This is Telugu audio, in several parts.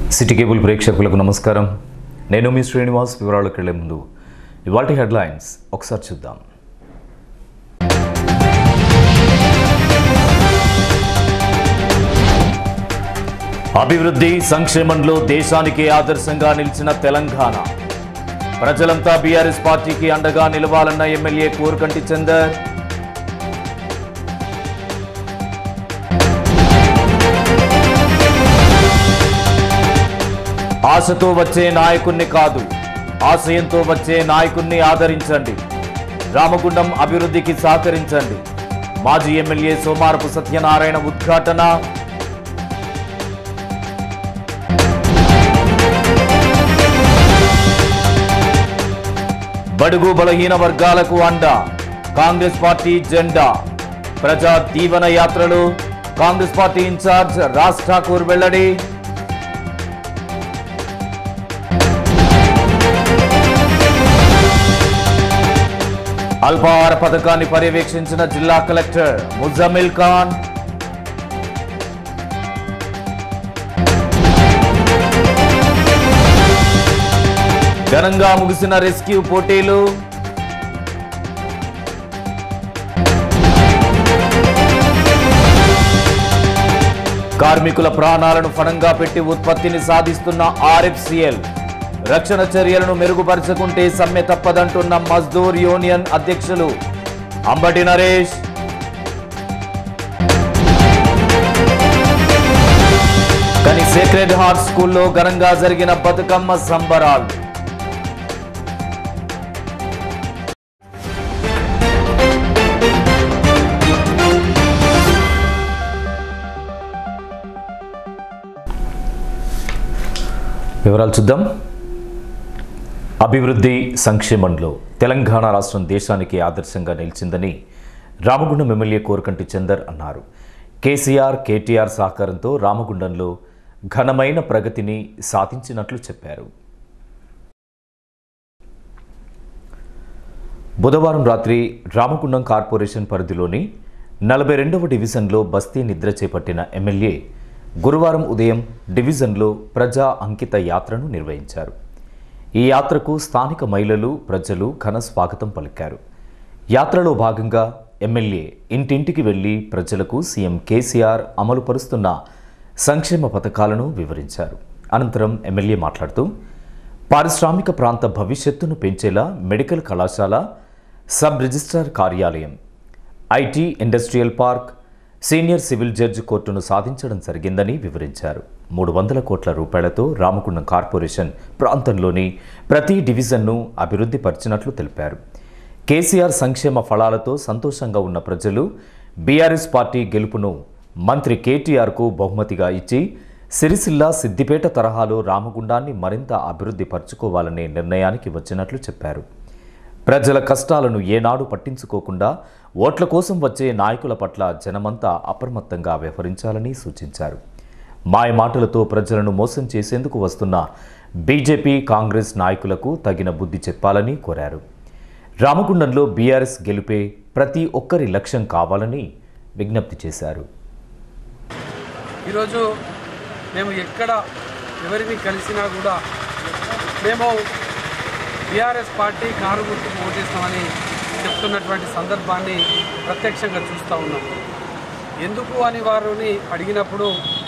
సిటీ కేబుల్ ప్రేక్షకులకు నమస్కారం నేను మీ శ్రీనివాస్ వివరాలకు వెళ్లే ముందు ఇవాటి హెడ్లైన్స్ ఒకసారి చూద్దాం అభివృద్ధి సంక్షేమంలో దేశానికి ఆదర్శంగా నిలిచిన తెలంగాణ ప్రజలంతా బీఆర్ఎస్ పార్టీకి అండగా నిలవాలన్న ఎమ్మెల్యే కోరుకంటి చందర్ ఆశతో వచ్చే నాయకుణ్ణి కాదు ఆశయంతో వచ్చే నాయకుణ్ణి ఆదరించండి రామగుండం అభివృద్ధికి సహకరించండి మాజీ ఎమ్మెల్యే సోమారపు సత్యనారాయణ ఉద్ఘాటన బడుగు బలహీన వర్గాలకు అండ కాంగ్రెస్ పార్టీ జెండా ప్రజా దీవెన యాత్రలు Congress party incharge Raj Thakur వెల్లడి అల్పాహార పథకాన్ని పర్యవేక్షించిన జిల్లా కలెక్టర్ ముజమిల్ ఖాన్ ఘనంగా ముగిసిన రెస్క్యూ పోటీలు కార్మికుల ప్రాణాలను ఫణంగా పెట్టి ఉత్పత్తిని సాధిస్తున్న ఆర్ఎఫ్సిఎల్ రక్షణ చర్యలను మెరుగుపరచకుంటే సమ్మె తప్పదంటున్న మజ్దూర్ యూనియన్ అధ్యక్షులు అంబటి నరేష్ కానీ సేక్రెడ్ హార్ట్ స్కూల్లో ఘనంగా జరిగిన బతుకమ్మ సంబరాలు వివరాలు చూద్దాం అభివృద్ధి సంక్షేమంలో తెలంగాణ రాష్ట్రం దేశానికి ఆదర్శంగా నిలిచిందని రామగుండం ఎమ్మెల్యే కోరకంటి చందర్ అన్నారు కేసీఆర్ కేటీఆర్ సహకారంతో రామగుండంలో ఘనమైన ప్రగతిని సాధించినట్లు చెప్పారు బుధవారం రాత్రి రామగుండం కార్పొరేషన్ పరిధిలోని నలభై రెండవ డివిజన్లో బస్తీ నిద్ర చేపట్టిన ఎమ్మెల్యే గురువారం ఉదయం డివిజన్లో ప్రజా అంకిత యాత్రను నిర్వహించారు ఈ యాత్రకు స్థానిక మహిళలు ప్రజలు ఘన స్వాగతం పలికారు యాత్రలో భాగంగా ఎమ్మెల్యే ఇంటింటికి వెళ్లి ప్రజలకు సీఎం కేసీఆర్ అమలు పరుస్తున్న సంక్షేమ పథకాలను వివరించారు అనంతరం ఎమ్మెల్యే మాట్లాడుతూ పారిశ్రామిక ప్రాంత భవిష్యత్తును పెంచేలా మెడికల్ కళాశాల సబ్ రిజిస్ట్రార్ కార్యాలయం IT industrial park senior civil judge కోర్టును సాధించడం జరిగిందని వివరించారు మూడు వందల కోట్ల రూపాయలతో రామగుండం కార్పొరేషన్ ప్రాంతంలోని ప్రతి డివిజన్ను అభివృద్ధి పరిచినట్లు తెలిపారు కేసీఆర్ సంక్షేమ ఫలాలతో సంతోషంగా ఉన్న ప్రజలు బీఆర్ఎస్ పార్టీ గెలుపును మంత్రి కేటీఆర్కు బహుమతిగా ఇచ్చి సిరిసిల్ల సిద్దిపేట తరహాలో రామగుండాన్ని మరింత అభివృద్ధి పరుచుకోవాలనే నిర్ణయానికి వచ్చినట్లు చెప్పారు ప్రజల కష్టాలను ఏనాడు పట్టించుకోకుండా ఓట్ల కోసం వచ్చే నాయకుల పట్ల జనమంతా అప్రమత్తంగా వ్యవహరించాలని సూచించారు మాయ మాటలతో ప్రజలను మోసం చేసేందుకు వస్తున్న బీజేపీ కాంగ్రెస్ నాయకులకు తగిన బుద్ధి చెప్పాలని కోరారు రామగుండంలో బీఆర్ఎస్ గెలుపే ప్రతి ఒక్కరి లక్ష్యం కావాలని విజ్ఞప్తి చేశారు ఈరోజు మేము ఎక్కడ ఎవరిని కలిసినా కూడా మేము బీఆర్ఎస్ పార్టీ కారు గుర్తుకు ఓటేస్తామని చెప్తున్నటువంటి సందర్భాన్ని ప్రత్యక్షంగా చూస్తూ ఉన్నాం ఎందుకు అని వారిని అడిగినప్పుడు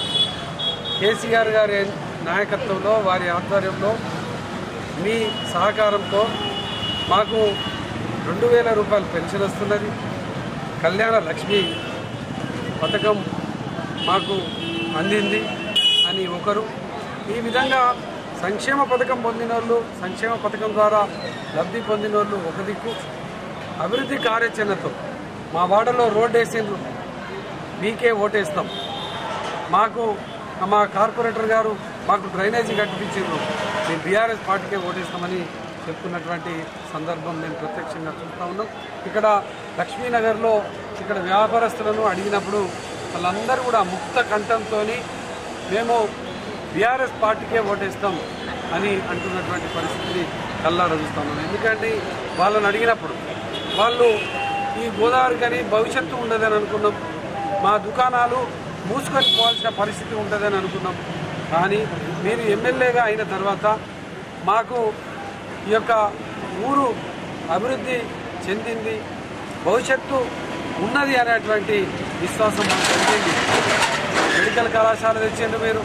కేసీఆర్ గారి నాయకత్వంలో వారి ఆధ్వర్యంలో మీ సహకారంతో మాకు రెండు వేల రూపాయలు పెన్షన్ వస్తున్నది కళ్యాణ లక్ష్మి పథకం మాకు అందింది అని ఒకరు ఈ విధంగా సంక్షేమ పథకం పొందిన వాళ్ళు సంక్షేమ పథకం ద్వారా లబ్ధి పొందిన వాళ్ళు ఒక దిక్కు అభివృద్ధి కార్యాచరణతో మా వాడలో రోడ్ వేసిండ్రు మీకే ఓటేస్తాం మాకు మా కార్పొరేటర్ గారు మాకు డ్రైనేజీ కట్టించారు మేము బీఆర్ఎస్ పార్టీకే ఓటేస్తామని చెప్తున్నటువంటి సందర్భం మేము ప్రత్యక్షంగా చూస్తూ ఉన్నాం ఇక్కడ లక్ష్మీనగర్లో ఇక్కడ వ్యాపారస్తులను అడిగినప్పుడు వాళ్ళందరూ కూడా ముక్త కంఠంతో మేము బీఆర్ఎస్ పార్టీకే ఓటేస్తాం అని అంటున్నటువంటి పరిస్థితిని కల్లాడ చూస్తున్నాం ఎందుకంటే వాళ్ళని అడిగినప్పుడు వాళ్ళు ఈ గోదావరి కానీ భవిష్యత్తు ఉండదని అనుకున్నాం మా దుకాణాలు మూసుకొని పోవాల్సిన పరిస్థితి ఉంటుందని అనుకున్నాం కానీ మీరు ఎమ్మెల్యేగా అయిన తర్వాత మాకు ఈ యొక్క ఊరు అభివృద్ధి చెందింది భవిష్యత్తు ఉన్నది అనేటువంటి విశ్వాసం మాకు కలిగింది మెడికల్ కళాశాల తెచ్చిండ్రు మీరు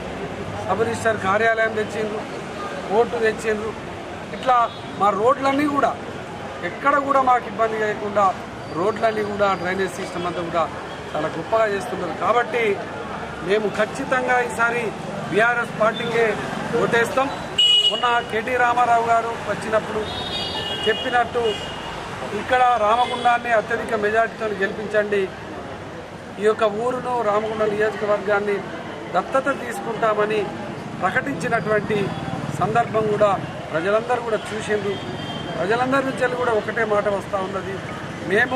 సబ్ రిజిస్టర్ కార్యాలయం తెచ్చిండ్రు కోర్టు తెచ్చిండ్రు ఇట్లా మా రోడ్లన్నీ కూడా ఎక్కడ కూడా మాకు ఇబ్బంది లేకుండా రోడ్లన్నీ కూడా డ్రైనేజ్ సిస్టమ్ అంతా కూడా చాలా గొప్పగా చేస్తున్నారు కాబట్టి మేము ఖచ్చితంగా ఈసారి బీఆర్ఎస్ పార్టీకే ఓటేస్తాం మొన్న కేటీ రామారావు గారు వచ్చినప్పుడు చెప్పినట్టు ఇక్కడ రామగుండాన్ని అత్యధిక మెజార్టీతో గెలిపించండి ఈ యొక్క ఊరును రామగుండ నియోజకవర్గాన్ని దత్తత తీసుకుంటామని ప్రకటించినటువంటి సందర్భం కూడా ప్రజలందరూ కూడా చూసిండ్రు ప్రజలందరి నుంచి కూడా ఒకటే మాట వస్తూ ఉన్నది మేము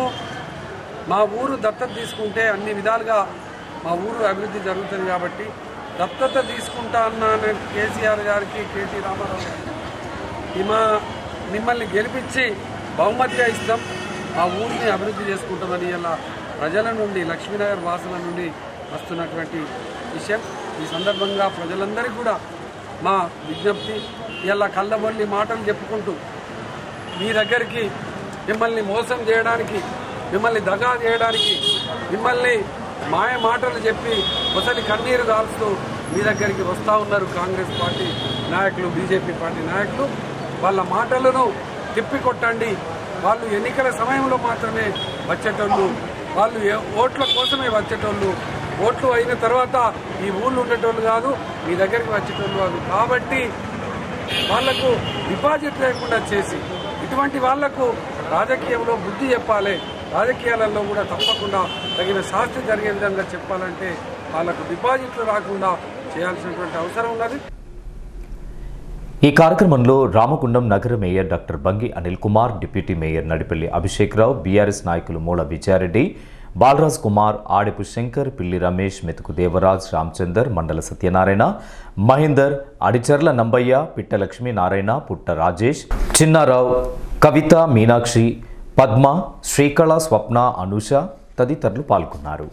మా ఊరు దత్తత తీసుకుంటే అన్ని విధాలుగా మా ఊరు అభివృద్ధి జరుగుతుంది కాబట్టి దత్తత తీసుకుంటా అన్న నేను కేసీఆర్ గారికి కేటీ రామారావు గారికి ఈ మా మిమ్మల్ని గెలిపించి బహుమతిగా ఇస్తాం మా ఊరిని అభివృద్ధి చేసుకుంటామని ఇలా ప్రజల నుండి లక్ష్మీనగర్ వాసుల నుండి వస్తున్నటువంటి విషయం ఈ సందర్భంగా ప్రజలందరికీ కూడా మా విజ్ఞప్తి ఇలా కళ్ళబొల్లి మాటలు చెప్పుకుంటూ మీ దగ్గరికి మిమ్మల్ని మోసం చేయడానికి మిమ్మల్ని దగా చేయడానికి మిమ్మల్ని మాయ మాటలు చెప్పి ముసలి కన్నీరు కాల్స్తూ మీ దగ్గరికి వస్తూ ఉన్నారు కాంగ్రెస్ పార్టీ నాయకులు బీజేపీ పార్టీ నాయకులు వాళ్ళ మాటలను తిప్పికొట్టండి వాళ్ళు ఎన్నికల సమయంలో మాత్రమే వచ్చేటోళ్ళు వాళ్ళు ఏ- ఓట్ల కోసమే వచ్చేటోళ్ళు ఓట్లు అయిన తర్వాత ఈ ఊళ్ళో ఉండేటోళ్ళు కాదు మీ దగ్గరికి వచ్చేటోళ్ళు కాదు కాబట్టి వాళ్లకు డిపాజిట్ లేకుండా చేసి ఇటువంటి వాళ్లకు రాజకీయంలో బుద్ధి చెప్పాలి రాజకీయాలలో కూడా తప్పకుండా తగిన శాస్త్రి జరిగే విధంగా చెప్పాలంటే వాళ్లకు డిపాజిట్లు రాకుండా చేయాల్సినటువంటి అవసరం ఉన్నది ఈ కార్యక్రమంలో రామగుండం నగర mayor doctor Bangi Anil Kumar deputy mayor Nadipalli Abhishek Rao BRS నాయకులు మూల విజయారెడ్డి బాలరాజ్ కుమార్ ఆడెపు శంకర్ పిల్లి రమేష్ మెతుకు దేవరాజ్ రామచందర్ మండల సత్యనారాయణ మహేందర్ అడిచర్ల నంబయ్య పిట్ట లక్ష్మీ నారాయణ పుట్ట రాజేష్ చిన్నారావు కవిత మీనాక్షి పద్మ శ్రీకళ స్వప్న అనూష తదితరులు పాల్గొన్నారు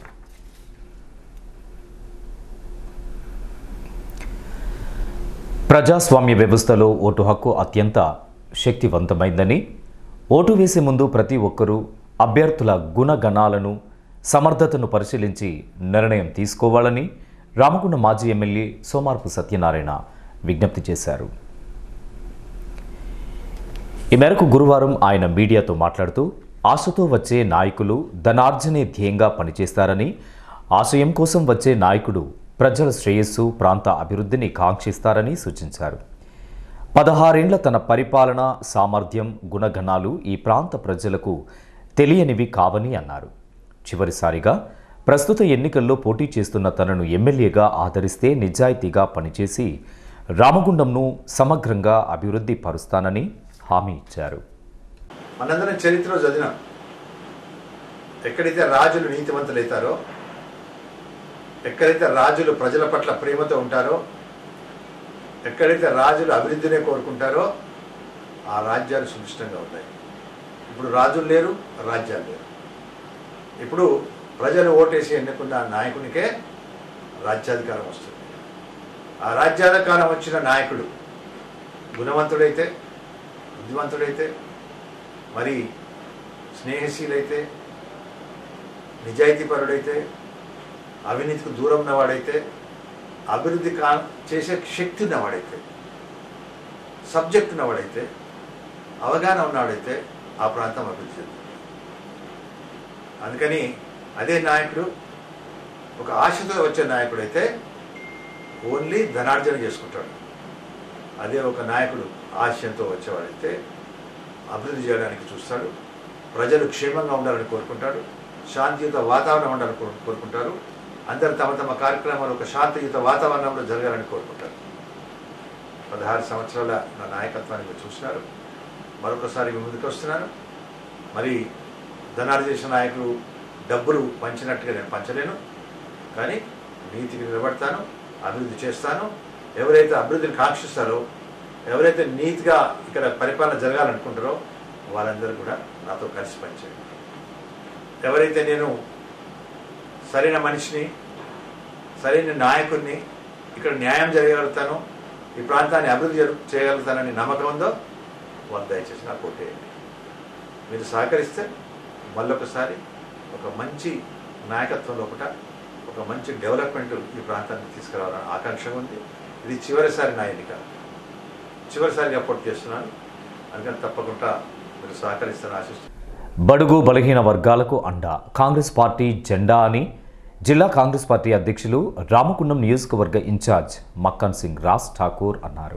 ప్రజాస్వామ్య వ్యవస్థలో ఓటు హక్కు అత్యంత శక్తివంతమైందని ఓటు వేసే ముందు ప్రతి ఒక్కరూ అభ్యర్థుల గుణగణాలను సమర్థతను పరిశీలించి నిర్ణయం తీసుకోవాలని రామగుండ మాజీ ఎమ్మెల్యే సోమార్పు సత్యనారాయణ విజ్ఞప్తి చేశారు ఈ మేరకు గురువారం ఆయన మీడియాతో మాట్లాడుతూ ఆశతో వచ్చే నాయకులు ధనార్జనే ధ్యేయంగా పనిచేస్తారని ఆశయం కోసం వచ్చే నాయకుడు ప్రజల శ్రేయస్సు ప్రాంత అభివృద్ధిని కాంక్షిస్తారని సూచించారు పదహారేండ్ల తన పరిపాలన సామర్థ్యం గుణగణాలు ఈ ప్రాంత ప్రజలకు తెలియనివి కావని అన్నారు చివరిసారిగా ప్రస్తుత ఎన్నికల్లో పోటీ చేస్తున్న తనను ఎమ్మెల్యేగా ఆదరిస్తే నిజాయితీగా పనిచేసి రామగుండంను సమగ్రంగా అభివృద్ధి పరుస్తానని హామీ ఇచ్చారు మనందరం చరిత్రలో చదివినాం ఎక్కడైతే రాజులు నీతివంతులైతారో ఎక్కడైతే రాజులు ప్రజల పట్ల ప్రేమతో ఉంటారో ఎక్కడైతే రాజులు అభివృద్ధినే కోరుకుంటారో ఆ రాజ్యాలు సుభిష్టంగా ఉంటాయి ఇప్పుడు రాజులు లేరు రాజ్యాలు లేరు ఇప్పుడు ప్రజలు ఓటేసి ఎన్నుకున్న నాయకునికే రాజ్యాధికారం వస్తుంది ఆ రాజ్యాధికారం వచ్చిన నాయకుడు గుణవంతుడైతే బుద్ధివంతుడైతే మరి స్నేహశీలైతే నిజాయితీపరుడైతే అవినీతికి దూరం ఉన్నవాడైతే అభివృద్ధి కా చేసే శక్తి ఉన్నవాడైతే సబ్జెక్ట్ ఉన్నవాడైతే అవగాహన ఉన్నవాడైతే ఆ ప్రాంతం అభివృద్ధి చెందుతుంది అందుకని అదే నాయకుడు ఒక ఆశతో వచ్చే నాయకుడైతే ఓన్లీ ధనార్జన చేసుకుంటాడు అదే ఒక నాయకుడు ఆశయంతో వచ్చేవాడైతే అభివృద్ధి చేయడానికి చూస్తాడు ప్రజలు క్షేమంగా ఉండాలని కోరుకుంటాడు శాంతియుత వాతావరణం ఉండాలని కోరు- కోరుకుంటారు అందరు తమ తమ కార్యక్రమాలు ఒక శాంతియుత వాతావరణంలో జరగాలని కోరుకుంటారు పదహారు సంవత్సరాల నా నాయకత్వాన్ని మీరు చూసినారు మరొకసారి మీ ముందుకు వస్తున్నాను మరి ధనాలు చేసిన నాయకులు డబ్బులు పంచినట్టుగా నేను పంచలేను కానీ నీతికి నిలబడతాను అభివృద్ధి చేస్తాను ఎవరైతే అభివృద్ధిని కాంక్షిస్తారో ఎవరైతే నీతిగా ఇక్కడ పరిపాలన జరగాలనుకుంటారో వాళ్ళందరూ కూడా నాతో కలిసి పనిచేయండి ఎవరైతే నేను సరైన మనిషిని సరైన నాయకుడిని ఇక్కడ న్యాయం జరగలుగుతాను ఈ ప్రాంతాన్ని అభివృద్ధి జరు- చేయగలుగుతానని నమ్మకం ఉందో వాళ్ళు దయచేసి నాకు ఓటేయండి మీరు సహకరిస్తే మళ్ళొకసారి ఒక మంచి నాయకత్వం లోపల ఒక మంచి డెవలప్మెంట్ ఈ ప్రాంతానికి తీసుకురావాలని ఆకాంక్ష ఉంది ఇది చివరిసారి నా ఎన్నిక చివరిసారి అపోర్ట్ చేస్తున్నాను అందుకని తప్పకుండా మీరు సహకరిస్తారని ఆశిస్తున్నాను బడుగు బలహీన వర్గాలకు అండ కాంగ్రెస్ పార్టీ జెండా అని జిల్లా కాంగ్రెస్ పార్టీ అధ్యక్షులు రామకుండం నియోజకవర్గ ఇన్ఛార్జ్ మక్కన్ సింగ్ రాజ్ ఠాకూర్ అన్నారు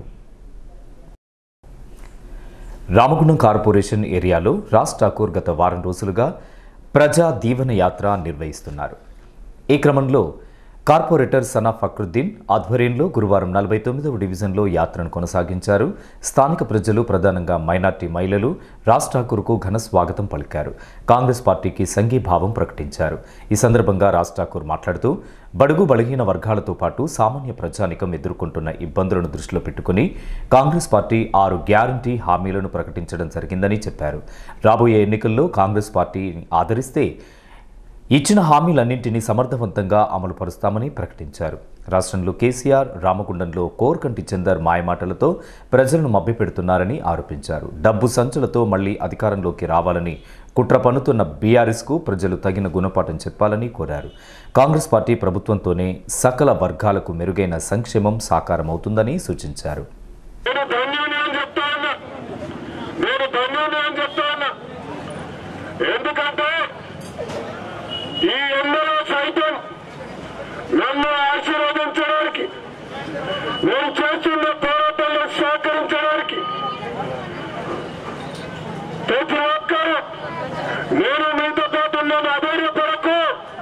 రామగుండం కార్పొరేషన్ ఏరియాలో రాజ్ ఠాకూర్ గత వారం రోజులుగా ప్రజా దీవెన యాత్ర నిర్వహిస్తున్నారు ఈ క్రమంలో కార్పొరేటర్ సనా ఫక్రుద్దీన్ ఆధ్వర్యంలో గురువారం నలభై తొమ్మిదవ డివిజన్లో యాత్రను కొనసాగించారు స్థానిక ప్రజలు ప్రధానంగా మైనార్టీ మహిళలు రాజ్ ఠాకూర్కు ఘన స్వాగతం పలికారు కాంగ్రెస్ పార్టీకి సంఘీభావం ప్రకటించారు ఈ సందర్భంగా రాజ్ ఠాకూర్ మాట్లాడుతూ బడుగు బలహీన వర్గాలతో పాటు సామాన్య ప్రజానికం ఎదుర్కొంటున్న ఇబ్బందులను దృష్టిలో పెట్టుకుని కాంగ్రెస్ పార్టీ ఆరు గ్యారంటీ హామీలను ప్రకటించడం జరిగిందని చెప్పారు రాబోయే ఎన్నికల్లో కాంగ్రెస్ పార్టీని ఆదరిస్తే ఇచ్చిన హామీలన్నింటినీ సమర్థవంతంగా అమలు పరుస్తామని ప్రకటించారు రాష్ట్రంలో కేసీఆర్ రామగుండంలో కోర్కంటి చందర్ మాయమాటలతో ప్రజలను మభ్యపెడుతున్నారని ఆరోపించారు డబ్బు సంచులతో మళ్లీ అధికారంలోకి రావాలని కుట్ర పన్నుతున్న బీఆర్ఎస్కు ప్రజలు తగిన గుణపాఠం చెప్పాలని కోరారు కాంగ్రెస్ పార్టీ ప్రభుత్వంతోనే సకల వర్గాలకు మెరుగైన సంక్షేమం సాకారమవుతుందని సూచించారు నేను ధన్యుని అని చెప్తా ఉన్నా నేను ధన్యుని అని చెప్తా ఉన్నా ఎందుకంటే ఈ ఎండలో సైతం నన్ను ఆశీర్వదించడానికి నేను చేస్తున్న పోరాటంలో సహకరించడానికి ప్రతి ఒక్కరూ నేను మీతో పాటు ఉన్నాను అధైర్యపడకు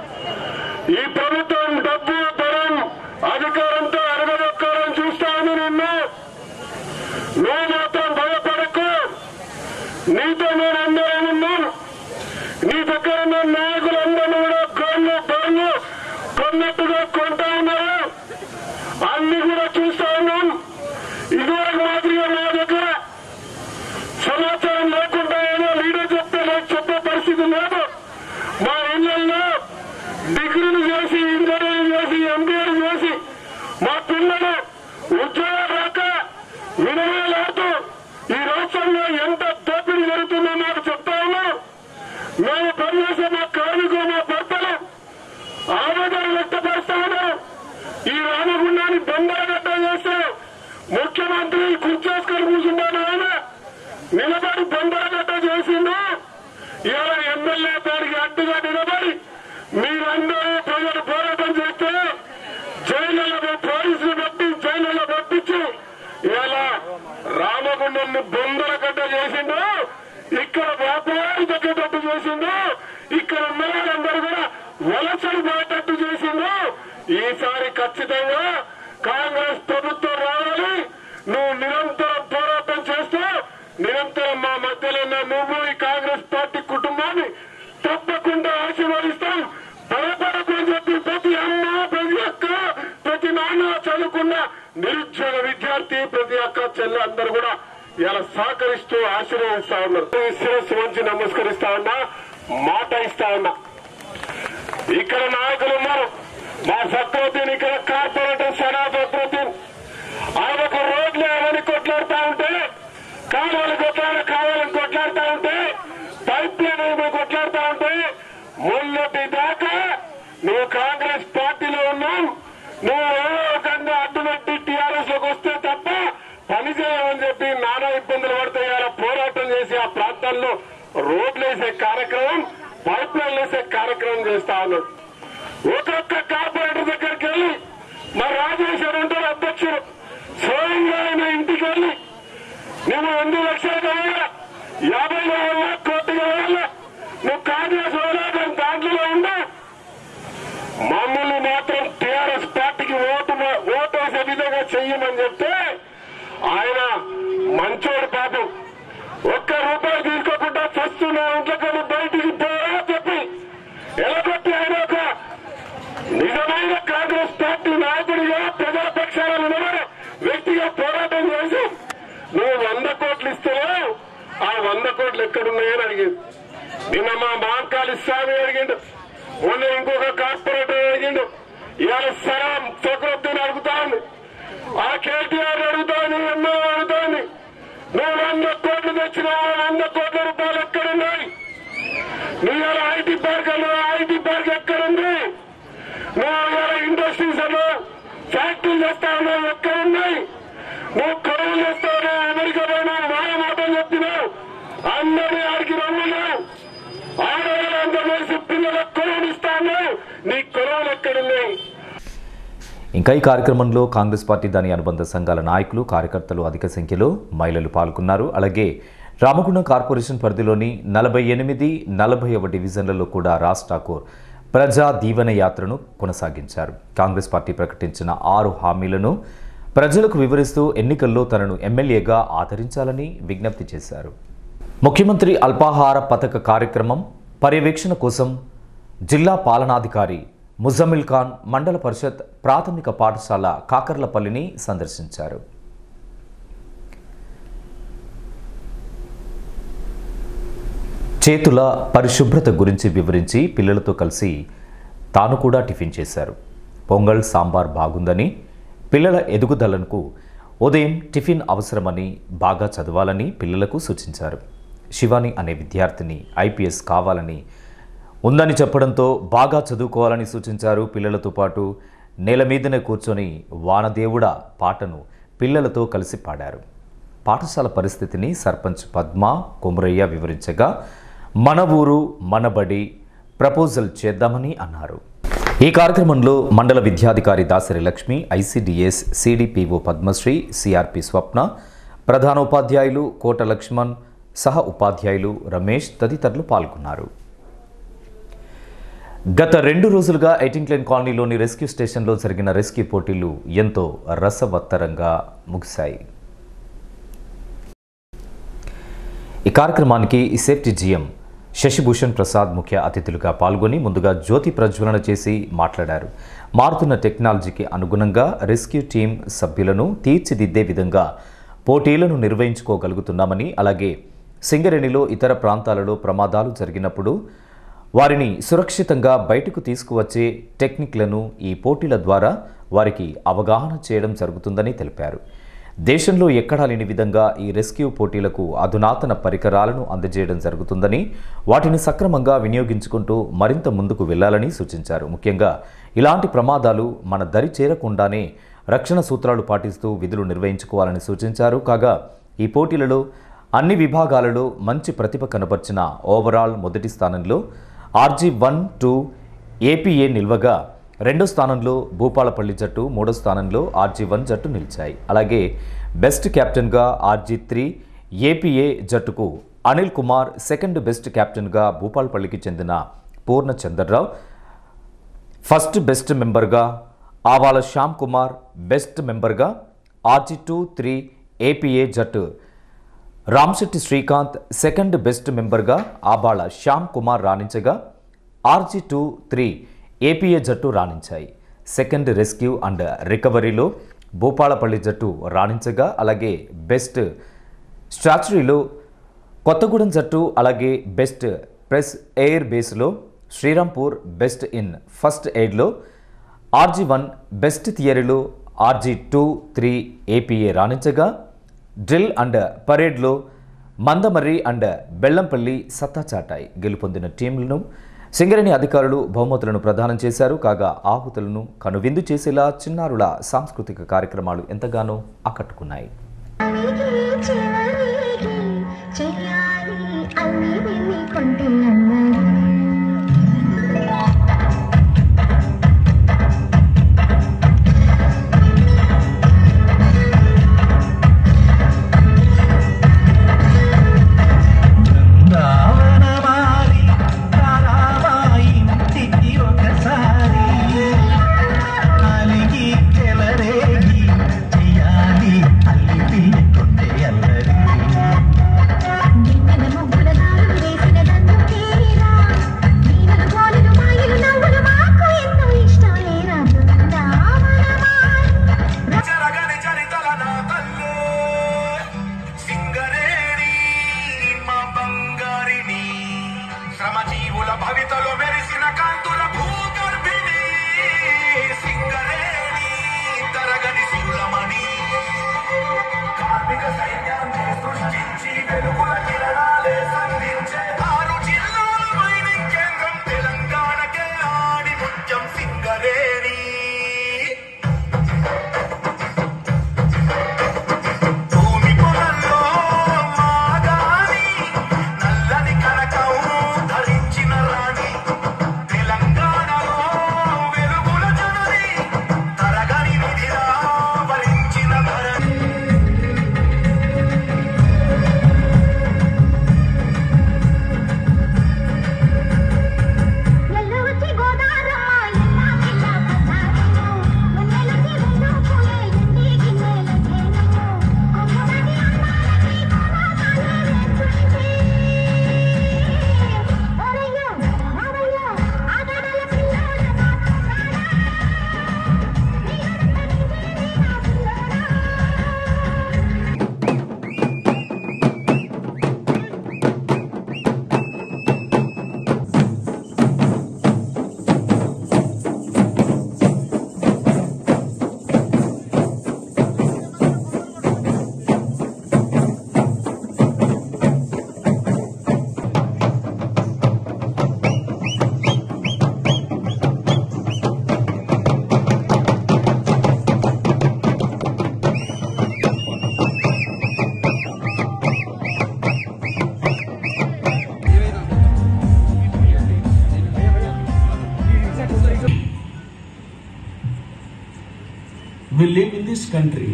ఈ ప్రభుత్వం డబ్బు ధరం అధికారంతో అరగదొక్కాలని చూస్తాను నిన్ను నువ్వు మాత్రం భయపడకు నీతో నేను అందరూ ఉన్నాను నీ దగ్గర ఉన్న నాయకులందరూ కూడా గొర్రెలు బర్రెలు కొన్నట్టుగా కొంటా ఉన్నారు అన్ని కూడా చూస్తా ఉన్నాం ఇదివరకు మాదిరిగా నా దగ్గర సమాచారం లేకుండా ఏదో లీడర్ చెప్తే నాకు చెప్పే పరిస్థితి లేదు మా ఇళ్లలో డిగ్రీలు చేసి ఇంజనీరింగ్ చేసి ఎంబీఏలు చేసి మా పిల్లలు ఉద్యోగాలు రాక వినవేలాడుతూ ఈ రాష్ట్రంలో ఎంత దోపిడీ జరుగుతుందో మాకు చెప్తా ఉన్నాం మేము పనిచేసే మా కార్మికులు మా భర్తలు ఆవేదన వ్యక్తపరుస్తా ఉన్నాం ఈ రామగుండాన్ని బొందరగడ్డ చేస్తే ముఖ్యమంత్రి కుర్చేసుకొని కూర్చున్నాను ఆయన నిలబడి బొందరగడ్డ చేసిండు ఇలా ఎమ్మెల్యే దానికి అడ్డుగా నిలబడి మీరందరూ ప్రజలు పోరాటం చేస్తే జైళ్లలో పోలీసులు పెట్టి జైళ్లలో పంపించి ఇలా రామగుండాన్ని బొందరగడ్డ చేసిండు ఇక్కడ వ్యాపారాలు తగ్గేటట్టు చేసిండు ఇక్కడ ఉన్న వాళ్ళందరూ కూడా వలసలు పోయేటట్టు చేసిండు ఈసారి ఖచ్చితంగా కాంగ్రెస్ ప్రభుత్వం రావాలి నువ్వు నిరంతరం పోరాటం చేస్తూ నిరంతరం మా మధ్యలో ఉన్న నువ్వు ఈ కాంగ్రెస్ పార్టీ కుటుంబాన్ని తప్పకుండా ఆశీర్వదిస్తాం భయపడకు అని చెప్పి ప్రతి అమ్మ ప్రతి అక్క ప్రతి నాన్న చదువుకున్న నిరుద్యోగ విద్యార్థి ప్రతి అక్క చెల్లె అందరూ కూడా ఇలా సహకరిస్తూ ఆశీర్వదిస్తా ఉన్నారు శిరస్సు వంచి నమస్కరిస్తా ఉన్నా మాట ఇస్తా ఉన్నా ఇక్కడ నాయకులు ఉన్నారు మా సత్రోద్దీన్ ఇక్కడ కార్పొరేటర్ సనా సత్రోద్దీన్ ఆమెకు రోడ్లు ఏమని కొట్లాడుతా ఉంటే కాలువలు కొట్లాడ కావాలని కొట్లాడుతా ఉంటే పైప్ లైన్ ఏమని కొట్లాడుతా ఉంటే మొన్నటి దాకా నువ్వు కాంగ్రెస్ పార్టీలో ఉన్నావు నువ్వు ఏదో రకంగా అడ్డుపెట్టి టీఆర్ఎస్ లోకి వస్తే తప్ప పని చేయమని చెప్పి నానా ఇబ్బందులు పడితే ఇలా పోరాటం చేసి ఆ ప్రాంతాల్లో రోడ్లు వేసే కార్యక్రమం పైప్ లైన్ వేసే కార్యక్రమం చేస్తా ఉన్నాడు ఒక్కొక్క కార్పొరేటర్ దగ్గరికి వెళ్ళి మా రాజేశ్వర్ ఉంటారు అధ్యక్షుడు స్వయంగా ఆయన ఇంటికి వెళ్ళి నువ్వు ఎనిమిది లక్షలు కావాలా యాభై కావాలా కోటి కావాలా నువ్వు కాంగ్రెస్ వాళ్ళ దాంట్లో ఉండు మమ్మల్ని మాత్రం టీఆర్ఎస్ పార్టీకి ఓటు ఓటు వేసే విధంగా చెయ్యమని చెప్తే ఆయన మంచోడు పాపం ఒక్క రూపాయి తీసుకోకుండా చస్తున్నా ఇంట్లోకి బయటికి పోరా చెప్పి ఎలగొట్టి ఆయన ఒక నిజమైన కాంగ్రెస్ పార్టీ నాయకుడిగా ప్రజల పక్షాన నిలబడి వ్యక్తిగా పోరాటం చేసి నువ్వు వంద కోట్లు ఇస్తున్నావు ఆ వంద కోట్లు ఎక్కడున్నాయని అడిగింది నిన్న మా మాంకాళి స్వామి అడిగిండు మొన్న ఇంకొక కార్పొరేటర్ అడిగిండు ఇవాళ సలాం చక్రవర్తిని అడుగుతాను ఆ కేటీఆర్ అడుగుతాను ఎన్నో అడుగుతాను నువ్వు వంద కోట్లు తెచ్చినావు వంద కోట్ల రూపాయలు ఎక్కడున్నాయి నువ్వు ఇలా ఐటీ పార్క్ అన్నావు ఐటీ పార్క్ ఎక్కడుంది నువ్వు ఇలా ఇండస్ట్రీస్ అన్నావు ఫ్యాక్టరీలు చేస్తా ఉన్నావు ఎక్కడున్నాయి నువ్వు కరువులు చేస్తా ఉన్నావు అమెరికా పోయినా మాయ మాటలు చెప్తున్నావు అందరినీ ఆడికి రమ్మన్నావు ఆడవాళ్ళంతా కలిసి పిల్లలకు కొలువులు ఇస్తా ఉన్నావు నీ కొలువులు ఎక్కడున్నాయి ఇంకా ఈ కార్యక్రమంలో కాంగ్రెస్ పార్టీ దాని అనుబంధ సంఘాల నాయకులు కార్యకర్తలు అధిక సంఖ్యలో మహిళలు పాల్గొన్నారు అలాగే రామగుండం కార్పొరేషన్ పరిధిలోని నలభై ఎనిమిది నలభైవ డివిజన్లలో కూడా రాజ్ ఠాకూర్ ప్రజా దీవెన యాత్రను కొనసాగించారు కాంగ్రెస్ పార్టీ ప్రకటించిన ఆరు హామీలను ప్రజలకు వివరిస్తూ ఎన్నికల్లో తనను ఎమ్మెల్యేగా ఆదరించాలని విజ్ఞప్తి చేశారు ముఖ్యమంత్రి అల్పాహార పథక కార్యక్రమం పర్యవేక్షణ కోసం జిల్లా పాలనాధికారి ముజమ్మిల్ ఖాన్ మండల పరిషత్ ప్రాథమిక పాఠశాల కాకర్లపల్లిని సందర్శించారు చేతుల పరిశుభ్రత గురించి వివరించి పిల్లలతో కలిసి తాను కూడా టిఫిన్ చేశారు పొంగల్ సాంబార్ బాగుందని పిల్లల ఎదుగుదలకు ఉదయం టిఫిన్ అవసరమని బాగా చదవాలని పిల్లలకు సూచించారు శివాని అనే విద్యార్థిని ఐపీఎస్ కావాలని ఉందని చెప్పడంతో బాగా చదువుకోవాలని సూచించారు పిల్లలతో పాటు నేల మీదనే కూర్చొని వానదేవుడా పాటను పిల్లలతో కలిసి పాడారు పాఠశాల పరిస్థితిని సర్పంచ్ పద్మ కొమరయ్య వివరించగా మన ఊరు మనబడి ప్రపోజల్ చేద్దామని అన్నారు ఈ కార్యక్రమంలో మండల విద్యాధికారి Dasari Lakshmi ICDS CDPO Padmashri CRP Swapna ప్రధానోపాధ్యాయులు కోట లక్ష్మణ్ సహ ఉపాధ్యాయులు రమేష్ తదితరులు పాల్గొన్నారు గత రెండు రోజులుగా ఎయిటింగ్లైన్ కాలనీలోని రెస్క్యూ స్టేషన్లో జరిగిన రెస్క్యూ పోటీలు ఎంతో రసవత్తరంగా ముగిశాయి ఈ కార్యక్రమానికి ఈ సేఫ్టీ జిఎం శశిభూషణ్ ప్రసాద్ ముఖ్య అతిథులుగా పాల్గొని ముందుగా జ్యోతి ప్రజ్వలన చేసి మాట్లాడారు మారుతున్న టెక్నాలజీకి అనుగుణంగా రెస్క్యూ టీం సభ్యులను తీర్చిదిద్దే విధంగా పోటీలను నిర్వహించుకోగలుగుతున్నామని అలాగే సింగరేణిలో ఇతర ప్రాంతాలలో ప్రమాదాలు జరిగినప్పుడు వారిని సురక్షితంగా బయటకు తీసుకువచ్చే టెక్నిక్లను ఈ పోటీల ద్వారా వారికి అవగాహన చేయడం జరుగుతుందని తెలిపారు దేశంలో ఎక్కడా లేని విధంగా ఈ రెస్క్యూ పోటీలకు అధునాతన పరికరాలను అందజేయడం జరుగుతుందని వాటిని సక్రమంగా వినియోగించుకుంటూ మరింత ముందుకు వెళ్లాలని సూచించారు ముఖ్యంగా ఇలాంటి ప్రమాదాలు మన దరి చేరకుండానే రక్షణ సూత్రాలు పాటిస్తూ విధులు నిర్వహించుకోవాలని సూచించారు కాగా ఈ పోటీలలో అన్ని విభాగాలలో మంచి ప్రతిభ కనబర్చిన ఓవరాల్ మొదటి స్థానంలో ఆర్జీ వన్ టూ ఏపీఏ నిల్వగా రెండో స్థానంలో భూపాలపల్లి జట్టు మూడో స్థానంలో ఆర్జీ వన్ జట్టు నిలిచాయి అలాగే బెస్ట్ కెప్టెన్గా ఆర్జీ త్రీ ఏపీఏ జట్టుకు అనిల్ కుమార్ సెకండ్ బెస్ట్ కెప్టెన్గా భూపాలపల్లికి చెందిన పూర్ణ చంద్రరావు ఫస్ట్ బెస్ట్ మెంబర్గా ఆవాల శ్యామ్ కుమార్ బెస్ట్ మెంబర్గా ఆర్జీ టూ త్రీ ఏపీఏ జట్టు రామ్శెట్టి శ్రీకాంత్ సెకండ్ బెస్ట్ మెంబర్గా ఆబాళ శ్యామ్ కుమార్ రాణించగా ఆర్జీ టూ త్రీ ఏపీఏ జట్టు రాణించాయి సెకండ్ రెస్క్యూ అండ్ రికవరీలో భూపాలపల్లి జట్టు రాణించగా అలాగే బెస్ట్ స్టాచ్యూరీలో కొత్తగూడెం జట్టు అలాగే బెస్ట్ ప్రెస్ ఎయిర్ బేస్లో శ్రీరాంపూర్ బెస్ట్ ఇన్ ఫస్ట్ ఎయిడ్లో ఆర్జీ వన్ బెస్ట్ థియరీలో ఆర్జీ టూ త్రీ ఏపీఏ రాణించగా డ్రిల్ అండ్ పరేడ్లో మందమర్రి అండ్ బెల్లంపల్లి సత్తా చాటాయి గెలుపొందిన టీంలను సింగరేణి అధికారులు బహుమతులను ప్రదానం చేశారు కాగా ఆహుతులను కనువిందు చేసేలా చిన్నారుల సాంస్కృతిక కార్యక్రమాలు ఎంతగానో ఆకట్టుకున్నాయి చివరికి చివరికి చెయ్యాలి అన్ని విని కొంటే అన్నది బృందావనమాలి తారాబాయి ఇంటికి ఒకసారి అలిగి చెలరేగి చెయ్యాలి అల్లి కొంటే అల్లరి గిన్నెల ముగ్గుల దారులు వేసిన దండు తీరిన country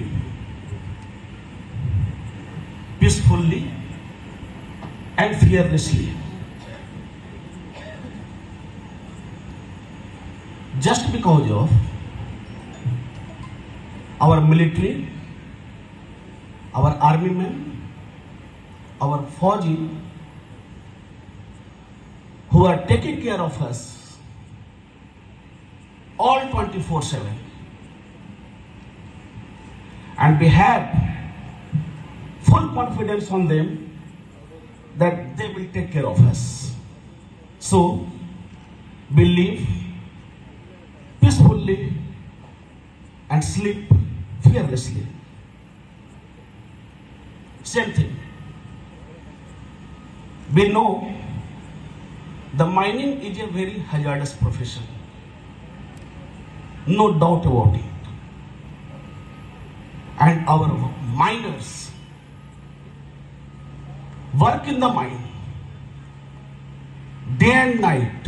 peacefully and fearlessly. Just because of our military, our army men, our Fauji, who are taking care of us all 24 7. And we have full confidence on them that they will take care of us. So, we live peacefully and sleep fearlessly. Same thing. We know the mining is a very hazardous profession. No doubt about it. And our miners work in the mine day and night.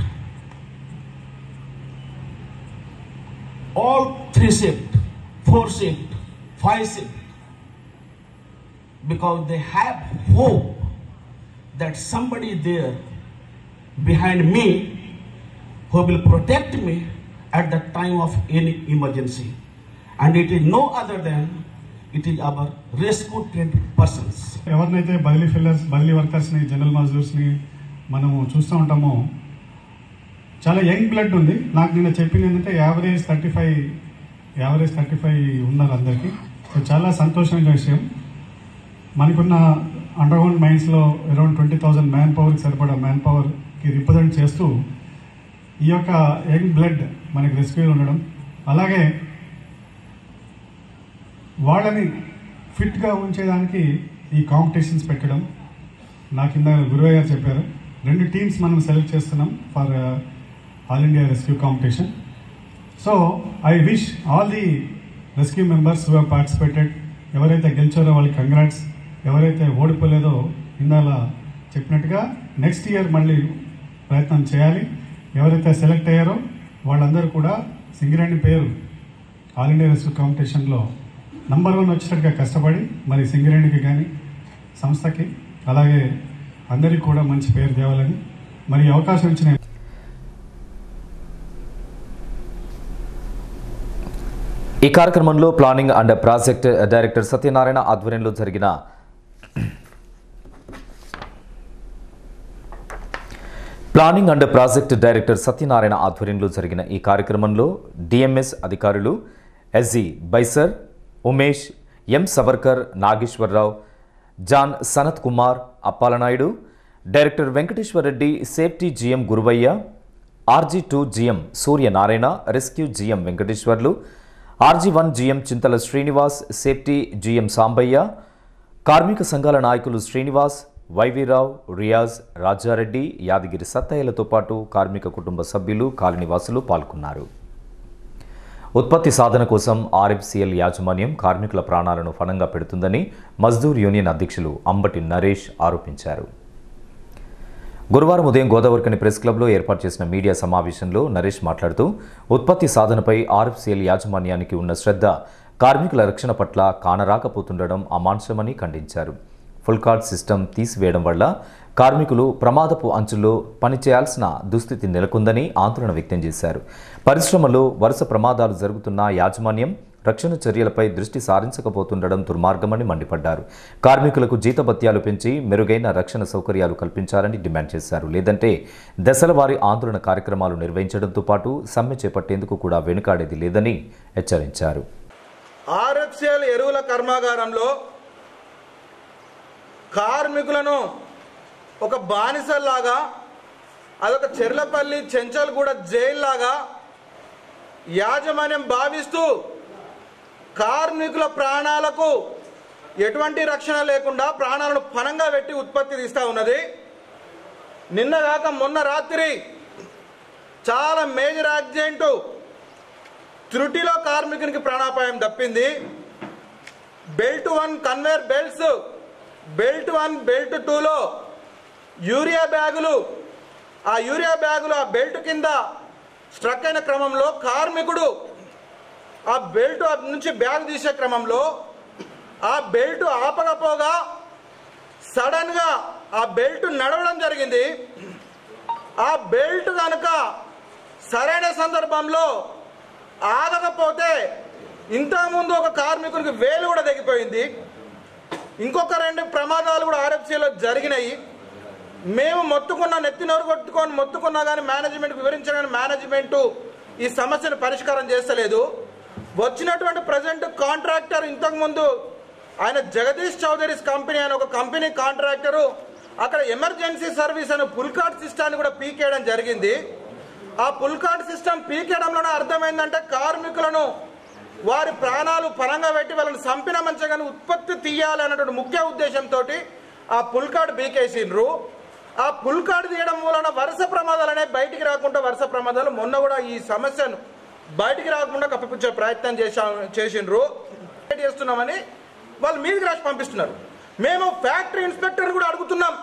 All three shift, four shift, five shift. Because they have hope that somebody there behind me who will protect me at the time of any emergency. And it is no other than it is our rescue trained persons. ఎవరినైతే బదిలీ ఫిల్లర్స్ బదిలీ వర్కర్స్ని జనరల్ మజ్దూర్స్ని మనము చూస్తూ ఉంటామో చాలా యంగ్ బ్లడ్ ఉంది నాకు నిన్న చెప్పింది ఏంటంటే average thirty five average thirty five ఉన్నారు అందరికీ సో చాలా సంతోషమైన విషయం మనకున్న అండర్గ్రౌండ్ మైన్స్లో అరౌండ్ ట్వంటీ థౌజండ్ మ్యాన్ పవర్కి సరిపడా మ్యాన్ పవర్కి రిప్రజెంట్ చేస్తూ ఈ యొక్క యంగ్ బ్లడ్ మనకి రెస్క్యూ ఉండడం అలాగే వాళ్ళని ఫిట్గా ఉంచేదానికి ఈ కాంపిటీషన్స్ పెట్టడం నా కింద గురువయ్య గారు చెప్పారు రెండు టీమ్స్ మనం సెలెక్ట్ చేస్తున్నాం for all India rescue competition so I wish all the rescue members who participated ఎవరైతే గెలిచారో వాళ్ళకి కంగ్రాట్స్ ఎవరైతే ఓడిపోలేదో ఇందాల చెప్పినట్టుగా నెక్స్ట్ ఇయర్ మళ్ళీ ప్రయత్నం చేయాలి ఎవరైతే సెలెక్ట్ అయ్యారో వాళ్ళందరూ కూడా సింగిరాణి పేరు ఆల్ ఇండియా రెస్క్యూ కాంపిటీషన్లో నంబర్ వన్ వచ్చేటట్టుగా కష్టపడి మరి సింగిరేణికి కానీ సంస్థకి అలాగే అందరికీ కూడా మంచి పేరు తేవాలని మరి ఈ అవకాశం ఇచ్చిన ఈ కార్యక్రమంలో planning and project director Satyanarayana ఆధ్వర్యంలో జరిగిన planning and project director Satyanarayana ఆధ్వర్యంలో జరిగిన ఈ కార్యక్రమంలో డిఎంఎస్ అధికారులు ఎస్జి బైసర్ Umesh M Savarkar Nageswara Rao John Sanath Kumar Appala Naidu director Venkateswara Reddy safety GM Guruvaiah RG two GM Suryanarayana rescue GM Venkateswarlu RG one GM Chinthala Srinivas safety GM Sambaiah కార్మిక సంఘాల నాయకులు శ్రీనివాస్ వైవీరావు రియాజ్ రాజారెడ్డి యాదగిరి సత్తయ్యలతో పాటు కార్మిక కుటుంబ సభ్యులు కాలనివాసులు పాల్గొన్నారు ఉత్పత్తి సాధన కోసం ఆర్ఎఫ్సిఎల్ యాజమాన్యం కార్మికుల ప్రాణాలను ఫణంగా పెడుతుందని మజ్దూర్ యూనియన్ అధ్యక్షులు అంబటి నరేష్ ఆరోపించారు గురువారం ఉదయం గోదావరికని ప్రెస్ క్లబ్లో ఏర్పాటు చేసిన మీడియా సమావేశంలో నరేష్ మాట్లాడుతూ ఉత్పత్తి సాధనపై ఆర్ఎఫ్సిఎల్ యాజమాన్యానికి ఉన్న శ్రద్ధ కార్మికుల రక్షణ పట్ల కానరాకపోతుండడం అమానుషమని ఖండించారు ఫుల్ కార్డ్ సిస్టమ్ తీసివేయడం వల్ల కార్మికులు ప్రమాదపు అంచుల్లో పనిచేయాల్సిన దుస్థితి నెలకొందని ఆందోళన వ్యక్తం చేశారు పరిశ్రమలో వరుస ప్రమాదాలు జరుగుతున్న యాజమాన్యం రక్షణ చర్యలపై దృష్టి సారించకపోతుండడం దుర్మార్గమని మండిపడ్డారు కార్మికులకు జీతభత్యాలు పెంచి మెరుగైన రక్షణ సౌకర్యాలు కల్పించాలని డిమాండ్ చేశారు లేదంటే దశలవారీ ఆందోళన కార్యక్రమాలు నిర్వహించడంతో పాటు సమ్మె చేపట్టేందుకు కూడా వెనుకాడేది లేదని హెచ్చరించారు ఆర్ఎఫ్సిఎల్ ఎరువుల కర్మాగారంలో కార్మికులను ఒక బానిసల్లాగా అదొక చెర్లపల్లి చెంచల్గూడ జైల్లాగా యాజమాన్యం భావిస్తూ కార్మికుల ప్రాణాలకు ఎటువంటి రక్షణ లేకుండా ప్రాణాలను పనంగా పెట్టి ఉత్పత్తి తీస్తూ ఉన్నది నిన్న కాక మొన్న రాత్రి చాలా మేజర్ యాక్సిడెంట్ త్రుటిలో కార్మికునికి ప్రాణాపాయం తప్పింది belt one conveyor belts belt one belt టూలో యూరియా బ్యాగులు ఆ యూరియా బ్యాగులు ఆ బెల్ట్ కింద స్ట్రక్ అయిన క్రమంలో కార్మికుడు ఆ బెల్ట్ నుంచి బ్యాగ్ తీసే క్రమంలో ఆ బెల్ట్ ఆపకపోగా సడన్ గా ఆ బెల్ట్ నడవడం జరిగింది ఆ బెల్ట్ కనుక సరైన సందర్భంలో ఆగకపోతే ఇంతకుముందు ఒక కార్మికునికి వేలు కూడా తెగిపోయింది ఇంకొక రెండు ప్రమాదాలు కూడా ఆర్ఎఫ్సీలో జరిగినాయి మేము మొత్తుకున్న నెత్తి నోరు కొట్టుకొని మొత్తుకున్నా కానీ మేనేజ్మెంట్ వివరించిన మేనేజ్మెంట్ ఈ సమస్యను పరిష్కారం చేస్తలేదు వచ్చినటువంటి ప్రజెంట్ కాంట్రాక్టర్ ఇంతకుముందు ఆయన జగదీష్ చౌదరీస్ కంపెనీ అనే ఒక కంపెనీ కాంట్రాక్టరు అక్కడ ఎమర్జెన్సీ సర్వీస్ అనే పుల్కాట్ సిస్టాన్ని కూడా పీకేయడం జరిగింది ఆ పుల్కాట్ సిస్టమ్ పీకేయడంలోనే అర్థమైందంటే కార్మికులను వారి ప్రాణాలు పరంగా పెట్టి వాళ్ళని చంపిన మంచిగా కానీ ఉత్పత్తి తీయాలి అన్నటువంటి ముఖ్య ఉద్దేశంతో ఆ పుల్కాడ్ బీకేసిండ్రు ఆ పుల్కాడ్ తీయడం వలన వరుస ప్రమాదాలు అనేవి బయటికి రాకుండా వరుస ప్రమాదాలు మొన్న కూడా ఈ సమస్యను బయటికి రాకుండా కప్పిపుచ్చే ప్రయత్నం చేశా చేసిండ్రు చేస్తున్నామని వాళ్ళు మీదికి రాసి పంపిస్తున్నారు మేము ఫ్యాక్టరీ ఇన్స్పెక్టర్ కూడా అడుగుతున్నాం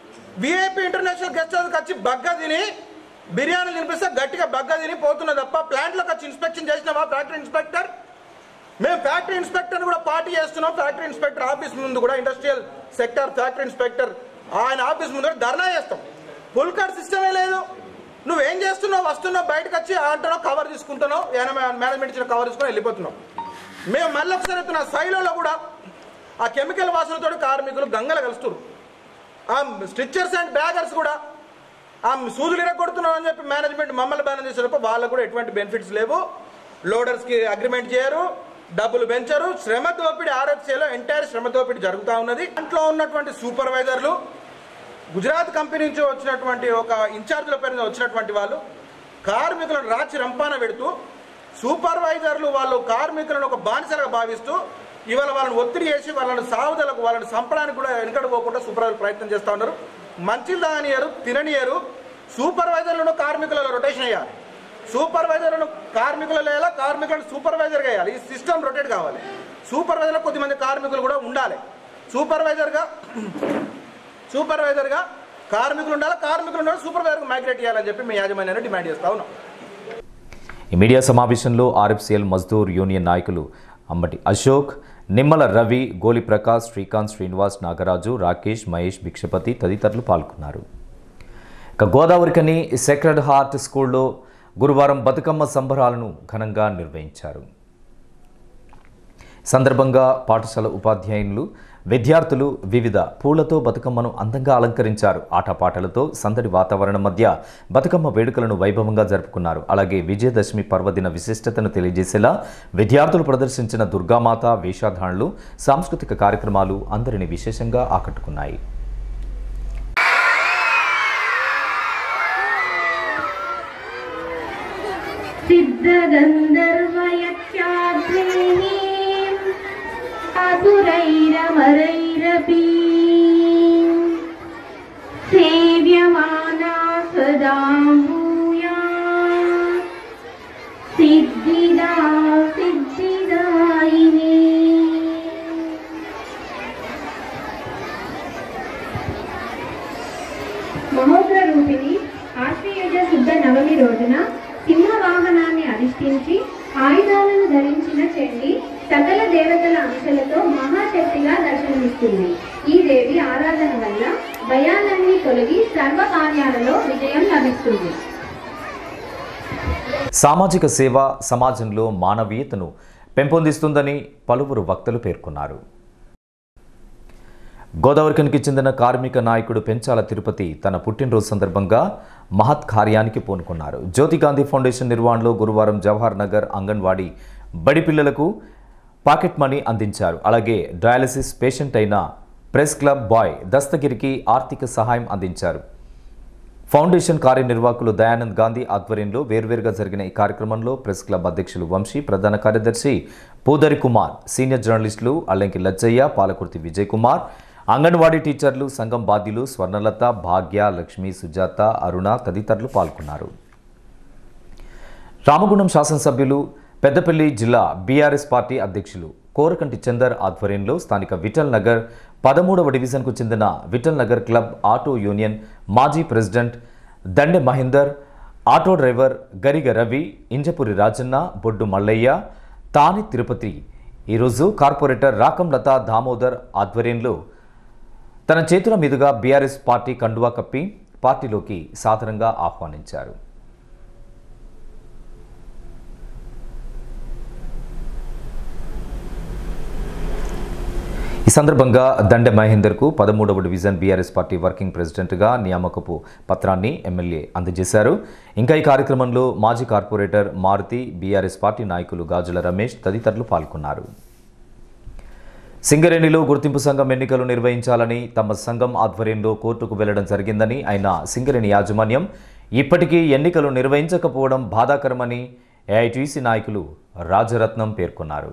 విఐపి ఇంటర్నేషనల్ గెస్ట్ హౌస్కి వచ్చి బగ్గ తిని బిర్యానీ తినిపిస్తే గట్టిగా బగ్గ తిని పోతున్నా తప్ప ప్లాంట్లోకి వచ్చి ఇన్స్పెక్షన్ చేసినావా ఫ్యాక్టరీ ఇన్స్పెక్టర్ మేము ఫ్యాక్టరీ ఇన్స్పెక్టర్ కూడా పార్టీ చేస్తున్నాం ఫ్యాక్టరీ ఇన్స్పెక్టర్ ఆఫీస్ ముందు కూడా ఇండస్ట్రియల్ సెక్టర్ ఫ్యాక్టరీ ఇన్స్పెక్టర్ ఆయన ఆఫీస్ ముందు కూడా ధర్నా చేస్తాం ఫుల్ కార్డ్ సిస్టమే లేదు నువ్వేం చేస్తున్నావు వస్తున్నావు బయటకు వచ్చి అంటున్నావు కవర్ తీసుకుంటున్నావు మేనేజ్మెంట్ ఇచ్చిన కవర్ తీసుకుని వెళ్ళిపోతున్నావు మేము మళ్ళీ ఒకసారి ఎత్తున్న శైలిలో కూడా ఆ కెమికల్ వాసనతో కార్మికులు గంగలు కలుస్తున్నారు ఆ స్టిచ్చర్స్ అండ్ బ్యాగర్స్ కూడా ఆ సూదులు ఇరగొడుతున్నాం అని చెప్పి మేనేజ్మెంట్ మమ్మల్ని బ్యాన్ చేసేటప్పుడు వాళ్ళకు కూడా ఎటువంటి బెనిఫిట్స్ లేవు లోడర్స్కి అగ్రిమెంట్ చేయరు డబ్బులు పెంచరు శ్రమ దోపిడీ ఆర్ఎఫ్సీలో ఎంటైర్ శ్రమ దోపిడీ జరుగుతూ ఉన్నది దాంట్లో ఉన్నటువంటి సూపర్వైజర్లు గుజరాత్ కంపెనీ నుంచి వచ్చినటువంటి ఒక ఇన్ఛార్జ్ల పేరు మీద వచ్చినటువంటి వాళ్ళు కార్మికులను రాచి రంపాన పెడుతూ సూపర్వైజర్లు వాళ్ళు కార్మికులను ఒక బానిసలుగా భావిస్తూ ఇవాళ వాళ్ళని ఒత్తిడి చేసి వాళ్ళని సాగుదలకు వాళ్ళని చంపడానికి కూడా వెనకడు పోకుండా సూపర్వైజర్ ప్రయత్నం చేస్తూ ఉన్నారు మంచిలు తాగనియరు తిననియరు సూపర్వైజర్లను కార్మికులలో రొటేషన్ అయ్యాలి సూపర్వైజర్లను కార్మికులు వేయాలి కార్మికులను సూపర్వైజర్గా వేయాలి ఈ సిస్టమ్ రొటేట్ కావాలి సూపర్వైజర్లో కొద్దిమంది కార్మికులు కూడా ఉండాలి సూపర్వైజర్గా సూపర్వైజర్గా కార్మికులు ఉండాలి కార్మికులు ఉండాలి సూపర్వైజర్గా మైగ్రేట్ చేయాలని చెప్పి మీ యాజమాన్యాన్ని డిమాండ్ చేస్తా ఉన్నాం ఈ మీడియా సమావేశంలో ఆర్ఎఫ్సిఎల్ మజ్దూర్ యూనియన్ నాయకులు అంబటి అశోక్ నిమ్మల రవి గోలి ప్రకాష్ శ్రీకాంత్ శ్రీనివాస్ నాగరాజు రాకేష్ మహేష్ భిక్షపతి తదితరులు పాల్గొన్నారు ఇక గోదావరికని సెక్రెడ్ హార్ట్ స్కూల్లో గురువారం బతుకమ్మ సంబరాలను ఘనంగా నిర్వహించారు సందర్భంగా పాఠశాల ఉపాధ్యాయులు విద్యార్థులు వివిధ పూలతో బతుకమ్మను అందంగా అలంకరించారు ఆటపాటలతో సందడి వాతావరణం మధ్య బతుకమ్మ వేడుకలను వైభవంగా జరుపుకున్నారు అలాగే విజయదశమి పర్వదిన విశిష్టతను తెలియజేసేలా విద్యార్థులు ప్రదర్శించిన దుర్గామాత వేషధారణలు సాంస్కృతిక కార్యక్రమాలు అందరిని విశేషంగా ఆకట్టుకున్నాయి सिद्धगन्धर्वयक्षाद्रेणीम् आसुरैरमरैरपि सेव्यमाना सदा भूया सिद्धिदा सिद्धिदायिनी మహోగ్ర రూపిణి ఆశ్వయుజ శుద్ధ నవమి రోజున సింహ వాహనాన్ని అధిష్ఠించి ఆయుధాలను ధరించిన చెండి సకల దేవతల అంశలతో మహాశక్తిగా దర్శనమిస్తుంది ఈ దేవి ఆరాధన వల్ల భయాలన్నీ తొలగి సర్వ కార్యాలలో విజయం లభిస్తుంది సామాజిక సేవ సమాజంలో మానవీయతను పెంపొందిస్తుందని పలువురు వక్తలు పేర్కొన్నారు గోదావరికనికి చెందిన కార్మిక నాయకుడు పెంచాల తిరుపతి తన పుట్టినరోజు సందర్భంగా మహత్ కార్యానికి పూనుకున్నారు జ్యోతి గాంధీ ఫౌండేషన్ నిర్వహణలో గురువారం జవహర్ నగర్ అంగన్వాడీ బడి పిల్లలకు పాకెట్ మనీ అందించారు అలాగే డయాలసిస్ పేషెంట్ అయిన ప్రెస్ క్లబ్ బాయ్ దస్తగిరికి ఆర్థిక సహాయం అందించారు ఫౌండేషన్ కార్యనిర్వాహకులు దయానంద్ గాంధీ ఆధ్వర్యంలో వేర్వేరుగా జరిగిన ఈ కార్యక్రమంలో ప్రెస్ క్లబ్ అధ్యక్షులు వంశీ ప్రధాన కార్యదర్శి పూదరి కుమార్ సీనియర్ జర్నలిస్టులు అల్లంకి లచ్చయ్య పాలకుర్తి విజయ్ కుమార్ అంగన్వాడీ టీచర్లు సంఘం బాధ్యులు స్వర్ణలత భాగ్య లక్ష్మి సుజాత అరుణ తదితరులు పాల్గొన్నారు రామగుండం శాసనసభ్యులు పెద్దపల్లి జిల్లా బీఆర్ఎస్ పార్టీ అధ్యక్షులు కోరకంటి చందర్ ఆధ్వర్యంలో స్థానిక విఠల్ నగర్ పదమూడవ డివిజన్కు చెందిన Vithal Nagar club auto union మాజీ president Dande Mahender auto driver Gariga Ravi Injapuri Rajanna Boddu Mallaiah Tani Tirupati ఈరోజు కార్పొరేటర్ రాకంలత దామోదర్ ఆధ్వర్యంలో తన చేతుల మీదుగా బీఆర్ఎస్ పార్టీ కండువా కప్పి పార్టీలోకి సాధారణంగా ఆహ్వానించారు ఈ సందర్భంగా దండె మహేందర్కు పదమూడవ డివిజన్ బీఆర్ఎస్ పార్టీ వర్కింగ్ ప్రెసిడెంట్గా నియామకపు పత్రాన్ని ఎమ్మెల్యే అందజేశారు ఇంకా ఈ కార్యక్రమంలో మాజీ కార్పొరేటర్ మారుతి బీఆర్ఎస్ పార్టీ నాయకులు గాజుల రమేష్ తదితరులు పాల్గొన్నారు సింగరేణిలో గుర్తింపు సంఘం ఎన్నికలు నిర్వహించాలని తమ సంఘం ఆధ్వర్యంలో కోర్టుకు వెళ్లడం జరిగిందని అయినా సింగరేణి యాజమాన్యం ఇప్పటికీ ఎన్నికలు నిర్వహించకపోవడం బాధాకరమని ఏఐటీసీ నాయకులు రాజరత్నం పేర్కొన్నారు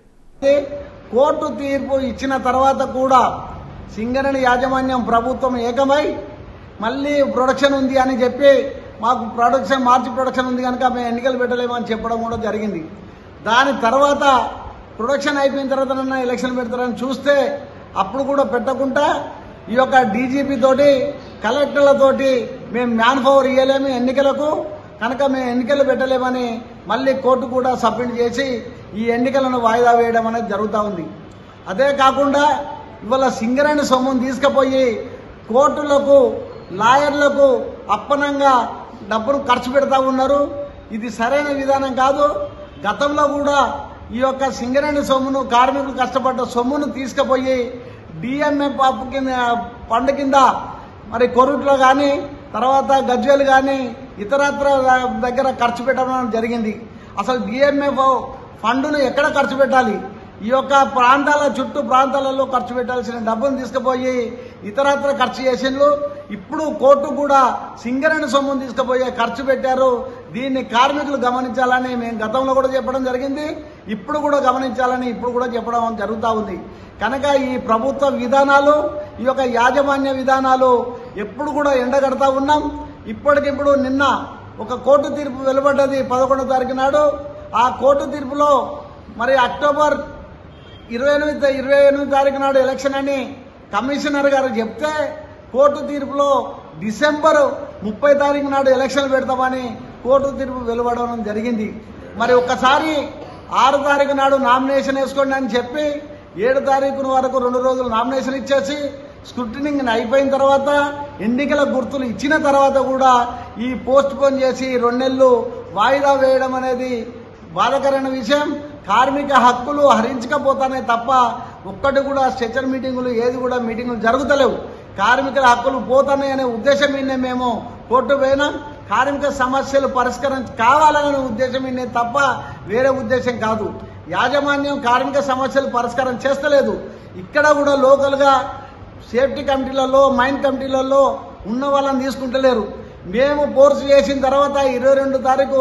కోర్టు తీర్పు ఇచ్చిన తర్వాత కూడా సింగరేణి యాజమాన్యం ప్రభుత్వం ఏకమై మళ్ళీ ప్రొడక్షన్ ఉంది అని చెప్పి మాకు ప్రొడక్షన్ మార్చి ప్రొడక్షన్ ఉంది కనుక మేము ఎన్నికలు పెట్టలేమని చెప్పడం కూడా జరిగింది దాని తర్వాత ప్రొడక్షన్ అయిపోయిన తర్వాత నన్ను ఎలక్షన్ పెడతారని చూస్తే అప్పుడు కూడా పెట్టకుండా ఈ యొక్క డీజీపీ తోటి కలెక్టర్లతోటి మేము మ్యాన్ పవర్ ఇవ్వలేము ఎన్నికలకు కనుక మేము ఎన్నికలు పెట్టలేమని మళ్ళీ కోర్టు కూడా సబ్మిట్ చేసి ఈ ఎన్నికలను వాయిదా వేయడం అనేది జరుగుతూ ఉంది అదే కాకుండా ఇవాళ సింగరేణి సొమ్మును తీసుకుపోయి కోర్టులకు లాయర్లకు అప్పనంగా డబ్బును ఖర్చు పెడతా ఉన్నారు ఇది సరైన విధానం కాదు గతంలో కూడా ఈ యొక్క సింగరేణి సొమ్మును కార్మికులు కష్టపడ్డ సొమ్మును తీసుకుపోయి డిఎంఏ పాపు కింద పండు కింద మరి కొరుట్లో కానీ తర్వాత గజ్వేలు కానీ ఇతరత్ర దగ్గర ఖర్చు పెట్టడం జరిగింది అసలు డిఎంఎఫ్ ఫండ్ను ఎక్కడ ఖర్చు పెట్టాలి ఈ యొక్క ప్రాంతాల చుట్టూ ప్రాంతాలలో ఖర్చు పెట్టాల్సిన డబ్బును తీసుకుపోయి ఇతరత్ర ఖర్చు చేసిండ్రు ఇప్పుడు కోర్టు కూడా సింగరేణి సొమ్మును తీసుకుపోయే ఖర్చు పెట్టారు దీన్ని కార్మికులు గమనించాలని మేము గతంలో కూడా చెప్పడం జరిగింది ఇప్పుడు కూడా గమనించాలని ఇప్పుడు కూడా చెప్పడం జరుగుతూ ఉంది కనుక ఈ ప్రభుత్వ విధానాలు ఈ యొక్క యాజమాన్య విధానాలు ఎప్పుడు కూడా ఎండగడతా ఉన్నాం ఇప్పటికిప్పుడు నిన్న ఒక కోర్టు తీర్పు వెలువడ్డది పదకొండో తారీఖు నాడు ఆ కోర్టు తీర్పులో మరి అక్టోబర్ ఇరవై ఎనిమిది ఇరవై ఎనిమిది తారీఖు నాడు ఎలక్షన్ అని కమిషనర్ గారు చెప్తే కోర్టు తీర్పులో డిసెంబర్ ముప్పై తారీఖు నాడు ఎలక్షన్ పెడతామని కోర్టు తీర్పు వెలువడడం జరిగింది మరి ఒక్కసారి ఆరు తారీఖు నాడు నామినేషన్ వేసుకోండి అని చెప్పి ఏడు తారీఖు వరకు రెండు రోజులు నామినేషన్ ఇచ్చేసి స్క్రూటినింగ్ అయిపోయిన తర్వాత ఎన్నికల గుర్తులు ఇచ్చిన తర్వాత కూడా ఈ పోస్ట్ పోన్ చేసి రెండు నెలలు వాయిదా వేయడం అనేది బాధకరమైన విషయం కార్మిక హక్కులు హరించకపోతానే తప్ప ఒక్కటి కూడా స్ట్రెచర్ మీటింగులు ఏది కూడా మీటింగులు జరుగుతలేవు కార్మికుల హక్కులు పోతాయి అనే ఉద్దేశం మీదనే మేము కోర్టు పోయినాం కార్మిక సమస్యలు పరిష్కారం కావాలనే ఉద్దేశం మీదనే తప్ప వేరే ఉద్దేశం కాదు యాజమాన్యం కార్మిక సమస్యలు పరిష్కారం చేస్తలేదు ఇక్కడ కూడా లోకల్గా సేఫ్టీ కమిటీలలో మైన్ కమిటీలలో ఉన్న వాళ్ళని తీసుకుంటలేరు మేము ఫోర్స్ చేసిన తర్వాత ఇరవై రెండు తారీఖు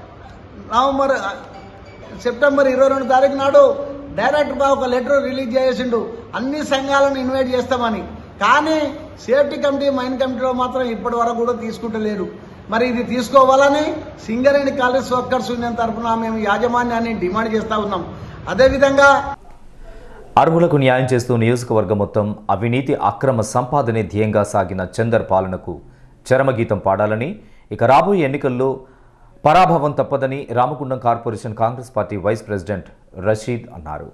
నవంబర్ సెప్టెంబర్ ఇరవై రెండు తారీఖు నాడు డైరెక్ట్గా ఒక లెటర్ రిలీజ్ చేసిండు అన్ని సంఘాలను ఇన్వైట్ చేస్తామని కానీ సేఫ్టీ కమిటీ మైన్ కమిటీలో మాత్రం ఇప్పటి వరకు కూడా తీసుకుంటలేరు మరి ఇది తీసుకోవాలని సింగరేణి కాలేజ్ వర్కర్స్ యూనియన్ తరఫున మేము యాజమాన్యాన్ని డిమాండ్ చేస్తా ఉన్నాం అదేవిధంగా అర్హులకు న్యాయం చేస్తూ నియోజకవర్గం మొత్తం అవినీతి అక్రమ సంపాదనే ధ్యేయంగా సాగిన చందర్ పాలనకు చరమగీతం పాడాలని ఇక రాబోయే ఎన్నికల్లో పరాభవం తప్పదని Ramagundam corporation Congress party vice president Rasheed అన్నారు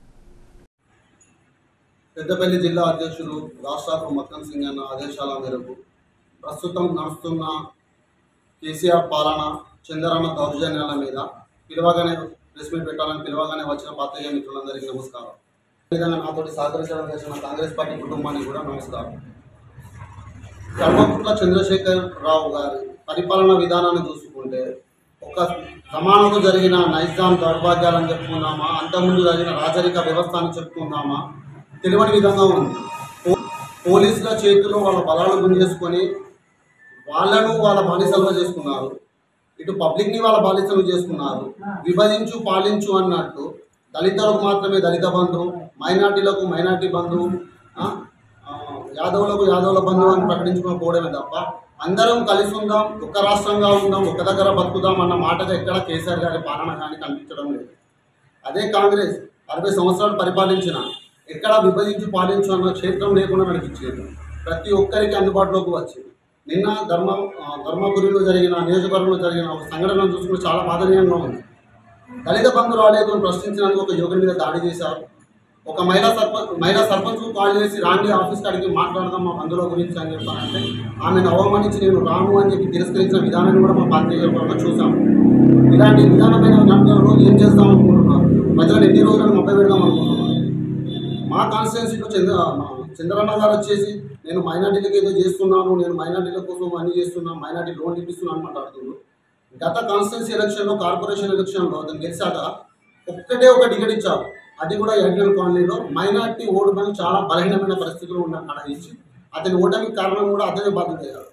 పెద్దపల్లి జిల్లా అధ్యక్షులు రాష్ట్రాపు మక్కన్ సింగ్ అన్న ఆదేశాల మేరకు ప్రస్తుతం నడుస్తున్న కేసీఆర్ పాలన చంద్రన్న దౌర్జన్యాల మీద పిలవగానే ప్రెస్ మీట్ పెట్టాలని పిలవగానే వచ్చిన పాత్రికేయ మిత్రులందరికీ నమస్కారం అదేవిధంగా నాతోటి సహకరించడం చేసిన కాంగ్రెస్ పార్టీ కుటుంబానికి కూడా నమస్కారం కల్వకుట్ల చంద్రశేఖర్ రావు గారి పరిపాలన విధానాన్ని చూసుకుంటే ఒక సమానంలో జరిగిన నైజాం దౌర్భాగ్యాలని చెప్పుకుందామా అంతకుముందు జరిగిన రాజరిక వ్యవస్థ అని చెప్పుకుందామా తెలియని విధంగా ఉంది పో- పోలీసుల చేతిలో వాళ్ళ బలాలు గుంజేసుకొని వాళ్ళను వాళ్ళ బానిసలుగా చేసుకున్నారు ఇటు పబ్లిక్ని వాళ్ళ బానిసలు చేసుకున్నారు విభజించు పాలించు అన్నట్టు దళితులకు మాత్రమే దళిత బంధు మైనార్టీలకు మైనార్టీ బంధు ఆ, ఆ, యాదవులకు యాదవుల బంధువు అని ప్రకటించుకుని పోవడమే తప్ప అందరం కలిసి ఉందాం ఒక రాష్ట్రంగా ఉందాం ఒక దగ్గర బతుకుదాం అన్న మాటగా ఎక్కడ కేసీఆర్ గారి పాలన కానీ కనిపించడం లేదు అదే కాంగ్రెస్ అరవై సంవత్సరాలు పరిపాలించిన ఎక్కడ విభజించి పాలించు అన్న క్షేత్రం లేకుండా నడిపించేది ప్రతి ఒక్కరికి అందుబాటులోకి వచ్చింది నిన్న ధర్మ ఆ, ధర్మపురిలో జరిగిన నియోజకవర్గంలో జరిగిన ఒక సంఘటన చూసుకుంటే చాలా బాధనీయంగా ఉంది దళిత బంధు రాలేదు అని ప్రశ్నించినందుకు ఒక యువకుడి మీద దాడి చేశారు ఒక మహిళా సర్పంచ్ మహిళా సర్పంచ్ కాల్ చేసి రాండి ఆఫీస్ కాడికి మాట్లాడదాం మా బంధువుల గురించి అని చెప్పానంటే ఆమెను అవమానించి నేను రాను అని చెప్పి తిరస్కరించిన విధానాన్ని కూడా మా పాత్రికేయ పరంగా చూసాము ఇలాంటి విధానమైన నమ్మకంలో ఏం చేస్తాం అనుకుంటున్నారు ప్రజలు ఎన్ని రోజులను మభ్య పెడదాం అనుకుంటున్నారు మా కాన్స్టిట్యున్సీలో చంద్ర మా చంద్రన్న గారు వచ్చేసి నేను మైనార్టీలకు ఏదో చేస్తున్నాను నేను మైనార్టీల కోసం అన్ని చేస్తున్నాను మైనార్టీ లోన్ ఇప్పిస్తున్నాను మాట్లాడుతున్నాను గత కాన్స్టిట్యున్సీ ఎలక్షన్లో కార్పొరేషన్ ఎలక్షన్లో అతను గెలిచాక ఒక్కటే ఒక టికెట్ ఇచ్చారు అది కూడా ఎన్టీఎల్ కాలనీలో మైనార్టీ ఓటు బ్యాంక్ చాలా బలహీనమైన పరిస్థితుల్లో ఉన్న అక్కడ ఇచ్చి అతని ఓటమికి కారణం కూడా అతనే బాధ్యత అయ్యారు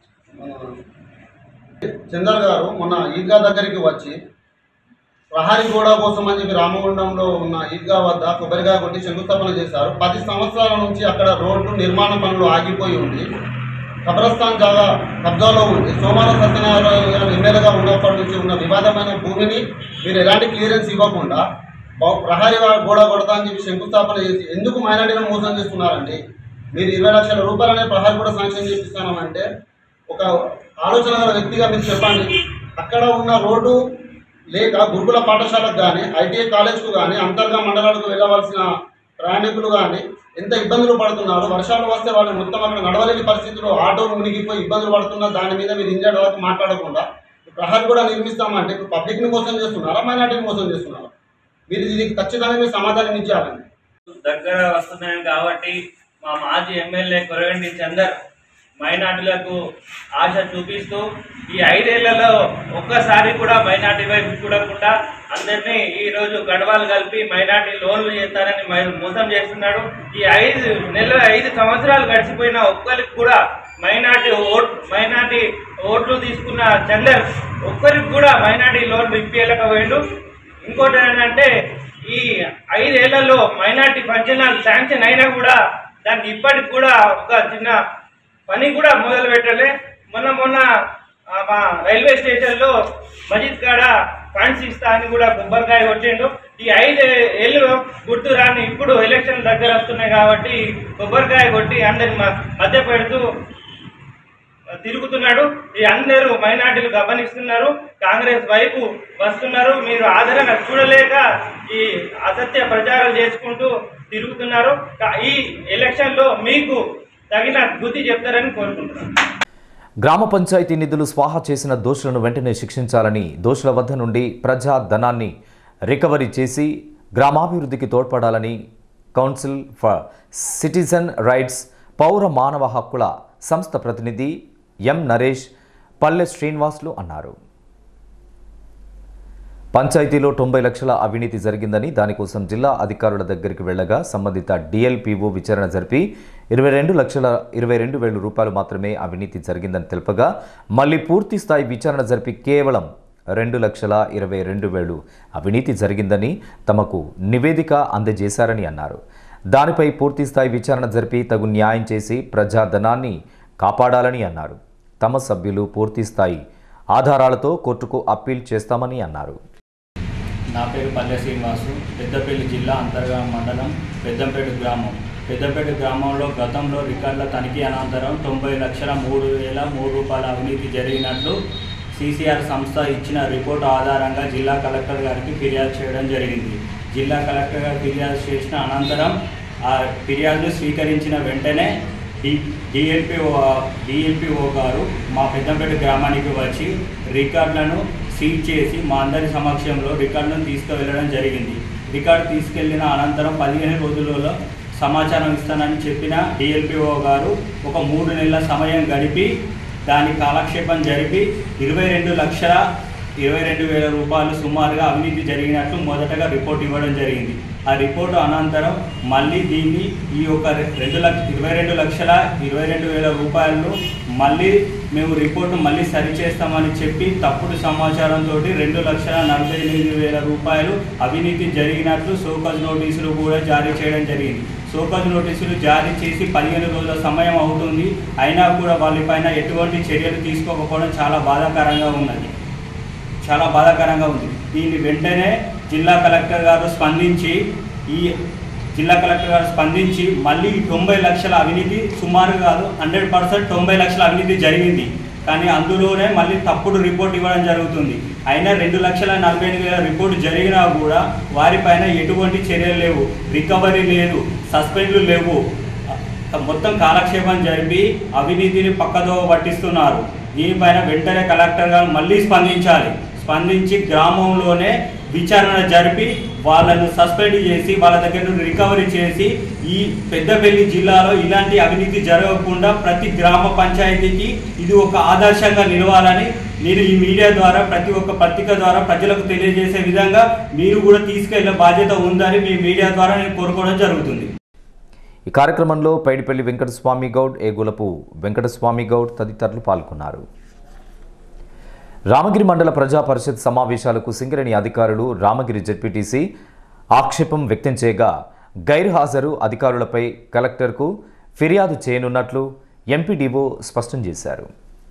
చందర్ గారు మొన్న ఈద్గా దగ్గరికి వచ్చి ప్రహారీ గోడ కోసం అని చెప్పి రామగుండంలో ఉన్న ఈద్గా వద్ద కొబ్బరికాయ కొట్టి శంకుస్థాపన చేశారు పది సంవత్సరాల నుంచి అక్కడ రోడ్లు నిర్మాణ పనులు ఆగిపోయి ఉంది కబ్రస్థాన్ జాగా కబ్జాలో ఉంది సోమవారం సత్యనారాయణ గారు ఎమ్మెల్యేగా ఉన్నప్పటి నుంచి ఉన్న వివాదమైన భూమిని మీరు ఎలాంటి క్లియరెన్స్ ఇవ్వకుండా బా- ప్రహారీ గోడ కొడతా అని చెప్పి శంకుస్థాపన చేసి ఎందుకు మైనార్టీలను మోసం చేస్తున్నారండి మీరు ఇరవై లక్షల రూపాయలనే ప్రహారీ కూడా శాంక్షన్ చేపిస్తామంటే ఒక ఆలోచన గల వ్యక్తిగా మీరు చెప్పండి అక్కడ ఉన్న రోడ్డు లేక గురుకుల పాఠశాలకు కానీ ఐటీఐ కాలేజ్కు కానీ అంతర్గా మండలాలకు వెళ్ళవలసిన ప్రయాణికులు కానీ ఎంత ఇబ్బందులు పడుతున్నారు వర్షాలు వస్తే వాళ్ళు మొత్తం అక్కడ నడవలేని పరిస్థితుల్లో ఆటోలు మునిగిపోయి ఇబ్బందులు పడుతున్నారు దాని మీద మీరు ఇంజర్డ్ వరకు మాట్లాడకుండా ప్రహారీ కూడా నిర్మిస్తామంటే ఇప్పుడు పబ్లిక్ని మోసం చేస్తున్నారా మైనార్టీని మోసం చేస్తున్నారా మీరు దీనికి ఖచ్చితంగా మీరు సమాధానం ఇచ్చారండి దగ్గర వస్తున్నాయి కాబట్టి మా మాజీ ఎమ్మెల్యే కొరగండి చందర్ మైనార్టీలకు ఆశ చూపిస్తూ ఈ ఐదేళ్లలో ఒక్కసారి కూడా మైనార్టీ వైపు చూడకుండా అందరినీ ఈ రోజు గడవాలు కలిపి మైనార్టీ లోన్లు చేస్తారని మై- మోసం చేస్తున్నాడు ఈ ఐదు నెల ఐదు సంవత్సరాలు గడిచిపోయిన ఒక్కరికి కూడా మైనార్టీ ఓట్ మైనార్టీ ఓట్లు తీసుకున్న చందర్ ఒక్కరికి కూడా మైనార్టీ లోన్ ఇప్పించలేకపోయిండు ఇంకోటి ఏంటంటే ఈ ఐదేళ్లలో మైనార్టీ ఫంక్షన్ హాల్ శాంక్షన్ అయినా కూడా దానికి ఇప్పటికి కూడా ఒక చిన్న పని కూడా మొదలు పెట్టలే మొన్న మొన్న ఆ, మా రైల్వే స్టేషన్లో మజిద్ కాడ ఫండ్స్ ఇస్తా అని కూడా కొబ్బరికాయ కొట్టిండు ఈ ఐదు ఏళ్ళు గుర్తు రాని ఇప్పుడు ఎలక్షన్ దగ్గర వస్తున్నాయి కాబట్టి కొబ్బరికాయ కొట్టి అందరి మధ్య పెడుతూ తిరుగుతున్నాడు ఈ అందరూ మైనార్టీలు గమనిస్తున్నారు కాంగ్రెస్ వైపు వస్తున్నారు మీరు ఆదరణ చూడలేక ఈ అసత్య ప్రచారం చేసుకుంటూ తిరుగుతున్నారు కా- ఈ ఎలక్షన్లో మీకు తగిన బుద్ధి చెప్తారని కోరుకుంటున్నాను గ్రామ పంచాయతీ నిధులు స్వాహా చేసిన దోషులను వెంటనే శిక్షించాలని దోషుల వద్ద నుండి ప్రజా ధనాన్ని రికవరీ చేసి గ్రామాభివృద్ధికి తోడ్పడాలని కౌన్సిల్ ఫర్ సిటిజన్ రైట్స్ పౌర మానవ హక్కుల సంస్థ ప్రతినిధి ఎం నరేష్ పల్లె శ్రీనివాసులు అన్నారు పంచాయతీలో తొంభై లక్షల అవినీతి జరిగిందని దానికోసం జిల్లా అధికారుల దగ్గరికి వెళ్ళగా సంబంధిత డిఎల్పిఓ విచారణ జరిపి ఇరవై రెండు లక్షల ఇరవై రెండు వేల రూపాయలు మాత్రమే అవినీతి జరిగిందని తెలుపగా మళ్ళీ పూర్తి స్థాయి విచారణ జరిపి కేవలం రెండు లక్షల ఇరవై రెండు వేలు అవినీతి జరిగిందని తమకు నివేదిక అందజేశారని అన్నారు దానిపై పూర్తి స్థాయి విచారణ జరిపి తగు న్యాయం చేసి ప్రజాధనాన్ని కాపాడాలని అన్నారు తమ సభ్యులు పూర్తి స్థాయి ఆధారాలతో కోర్టుకు అప్పీల్ చేస్తామని అన్నారు నా పేరు పల్లె శ్రీనివాసు పెద్దపల్లి జిల్లా అంతర్గా మండలం పెద్దంపేట గ్రామం పెద్దపేట గ్రామంలో గతంలో రికార్డుల తనిఖీ అనంతరం తొంభై లక్షల మూడు వేల మూడు రూపాయల అవినీతి జరిగినట్లు సీసీఆర్ సంస్థ ఇచ్చిన రిపోర్టు ఆధారంగా జిల్లా కలెక్టర్ గారికి ఫిర్యాదు చేయడం జరిగింది జిల్లా కలెక్టర్ గారు ఫిర్యాదు చేసిన అనంతరం ఆ ఫిర్యాదు స్వీకరించిన వెంటనే డి డిఎల్పిఓ డిఎల్పిఓ గారు మా పెద్దంపేట గ్రామానికి వచ్చి రికార్డులను సీజ్ చేసి మా అందరి సమక్షంలో రికార్డులను తీసుకువెళ్ళడం జరిగింది రికార్డు తీసుకెళ్లిన అనంతరం పదిహేను రోజులలో సమాచారం ఇస్తానని చెప్పిన డిఎల్పిఓ గారు ఒక మూడు నెలల సమయం గడిపి దాని కాలక్షేపం జరిపి ఇరవై రెండు లక్షల ఇరవై రెండు వేల రూపాయలు సుమారుగా అవినీతి జరిగినట్లు మొదటగా రిపోర్ట్ ఇవ్వడం జరిగింది ఆ రిపోర్టు అనంతరం మళ్ళీ దీన్ని ఈ యొక్క రెండు లక్ష ఇరవై రెండు లక్షల ఇరవై రెండు వేల రూపాయలను మళ్ళీ మేము రిపోర్టు మళ్ళీ సరిచేస్తామని చెప్పి తప్పుడు సమాచారంతో రెండు లక్షల నలభై ఎనిమిది వేల రూపాయలు అవినీతి జరిగినట్లు సోకజ్ నోటీసులు కూడా జారీ చేయడం జరిగింది సోకజ్ నోటీసులు జారీ చేసి పదిహేను రోజుల సమయం అవుతుంది అయినా కూడా వాళ్ళపైన ఎటువంటి చర్యలు తీసుకోకపోవడం చాలా బాధాకరంగా ఉన్నది చాలా బాధాకరంగా ఉంది దీన్ని వెంటనే జిల్లా కలెక్టర్ గారు స్పందించి ఈ జిల్లా కలెక్టర్ గారు స్పందించి మళ్ళీ ఈ తొంభై లక్షల అవినీతి సుమారు కాదు హండ్రెడ్ పర్సెంట్ తొంభై లక్షల అవినీతి జరిగింది కానీ అందులోనే మళ్ళీ తప్పుడు రిపోర్ట్ ఇవ్వడం జరుగుతుంది అయినా రెండు లక్షల నలభై ఎనిమిది వేల రిపోర్టు జరిగినా కూడా వారిపైన ఎటువంటి చర్యలు లేవు రికవరీ లేదు సస్పెండ్లు లేవు మొత్తం కాలక్షేపం జరిపి అవినీతిని పక్కదోవ పట్టిస్తున్నారు దీనిపైన వెంటనే కలెక్టర్ గారు మళ్ళీ స్పందించాలి స్పందించి గ్రామంలోనే విచారణ జరిపి వాళ్ళను సస్పెండ్ చేసి వాళ్ళ దగ్గర నుండి రికవరీ చేసి ఈ పెద్దపల్లి జిల్లాలో ఇలాంటి అవినీతి జరగకుండా ప్రతి గ్రామ పంచాయతీకి ఇది ఒక ఆదర్శంగా నిలవాలని నేను ఈ మీడియా ద్వారా ప్రతి ఒక్క పత్రిక ద్వారా ప్రజలకు తెలియజేసే విధంగా మీరు కూడా తీసుకెళ్లే బాధ్యత ఉందని మీ మీడియా ద్వారా నేను కోరుకోవడం జరుగుతుంది ఈ కార్యక్రమంలో పైడిపల్లి వెంకటస్వామి గౌడ్ ఏగులపు వెంకటస్వామి గౌడ్ తదితరులు పాల్గొన్నారు రామగిరి మండల ప్రజా పరిషత్ సమావేశాలకు సింగరేణి అధికారులు రామగిరి జెడ్పీటీసీ ఆక్షేపం వ్యక్తం చేయగా గైర్హాజరు అధికారులపై కలెక్టర్కు ఫిర్యాదు చేయనున్నట్లు ఎంపీడీఓ స్పష్టం చేశారు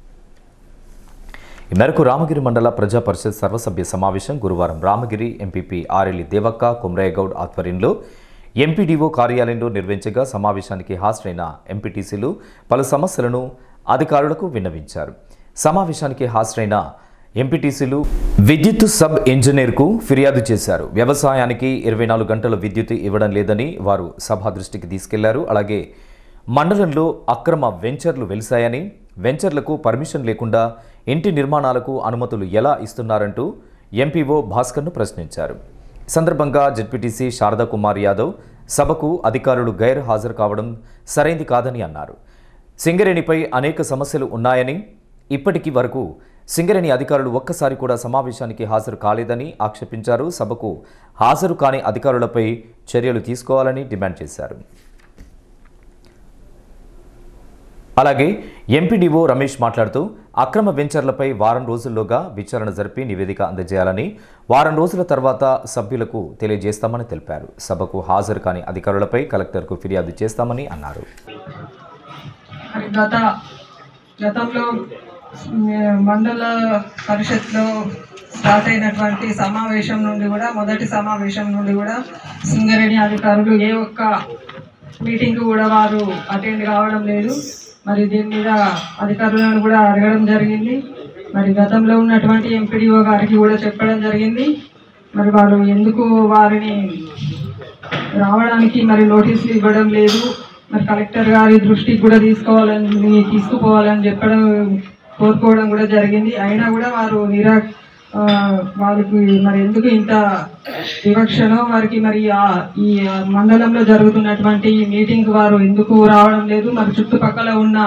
ఈ మేరకు రామగిరి మండల ప్రజా పరిషత్ సర్వసభ్య సమావేశం గురువారం రామగిరి ఎంపీపీ ఆరెల్లి దేవక్క కుమ్రయ్య గౌడ్ ఆధ్వర్యంలో ఎంపీడీఓ కార్యాలయంలో నిర్వహించగా సమావేశానికి హాజరైన ఎంపీటీసీలు పలు సమస్యలను అధికారులకు విన్నవించారు సమావేశానికి హాజరైన ఎంపీటీసీలు విద్యుత్ సబ్ ఇంజనీర్కు ఫిర్యాదు చేశారు వ్యవసాయానికి ఇరవై నాలుగు గంటల విద్యుత్ ఇవ్వడం లేదని వారు సభ దృష్టికి తీసుకెళ్లారు అలాగే మండలంలో అక్రమ వెంచర్లు వెలిశాయని వెంచర్లకు పర్మిషన్ లేకుండా ఇంటి నిర్మాణాలకు అనుమతులు ఎలా ఇస్తున్నారంటూ ఎంపీఓ భాస్కర్ను ప్రశ్నించారు ఈ సందర్భంగా జెడ్పీటీసీ శారదా కుమార్ యాదవ్ సభకు అధికారులు గైర్ హాజరు కావడం సరైంది కాదని అన్నారు సింగరేణిపై అనేక సమస్యలు ఉన్నాయని ఇప్పటికి వరకు సింగరేణి అధికారులు ఒక్కసారి కూడా సమావేశానికి హాజరు కాలేదని ఆక్షేపించారు సభకు హాజరు కాని అధికారులపై చర్యలు తీసుకోవాలని డిమాండ్ చేశారు అలాగే ఎంపీడీఓ రమేష్ మాట్లాడుతూ అక్రమ వెంచర్లపై వారం రోజుల్లోగా విచారణ జరిపి నివేదిక అందజేయాలని వారం రోజుల తర్వాత సభ్యులకు తెలియజేస్తామని తెలిపారు సభకు హాజరు కాని అధికారులపై కలెక్టర్కు ఫిర్యాదు చేస్తామని అన్నారు మరి గత గతంలో మండల పరిషత్లో స్టార్ట్ అయినటువంటి సమావేశం నుండి కూడా మొదటి సమావేశం నుండి కూడా సింగరేణి అధికారులు ఏ ఒక్క మీటింగ్ కూడా వారు అటెండ్ కావడం లేదు మరి దీని మీద అధికారులను కూడా అడగడం జరిగింది మరి గతంలో ఉన్నటువంటి ఎంపీడీఓ గారికి కూడా చెప్పడం జరిగింది మరి వారు ఎందుకు వారిని రావడానికి మరి నోటీసులు ఇవ్వడం లేదు మరి కలెక్టర్ గారి దృష్టికి కూడా తీసుకోవాలని తీసుకుపోవాలని చెప్పడం కోరుకోవడం కూడా జరిగింది అయినా కూడా వారు నిరా ఆ, వారికి మరి ఎందుకు ఇంత వివక్షనో వారికి మరి ఆ- ఈ మండలంలో జరుగుతున్నటువంటి ఈ మీటింగ్ వారు ఎందుకు రావడం లేదు మరి చుట్టుపక్కల ఉన్న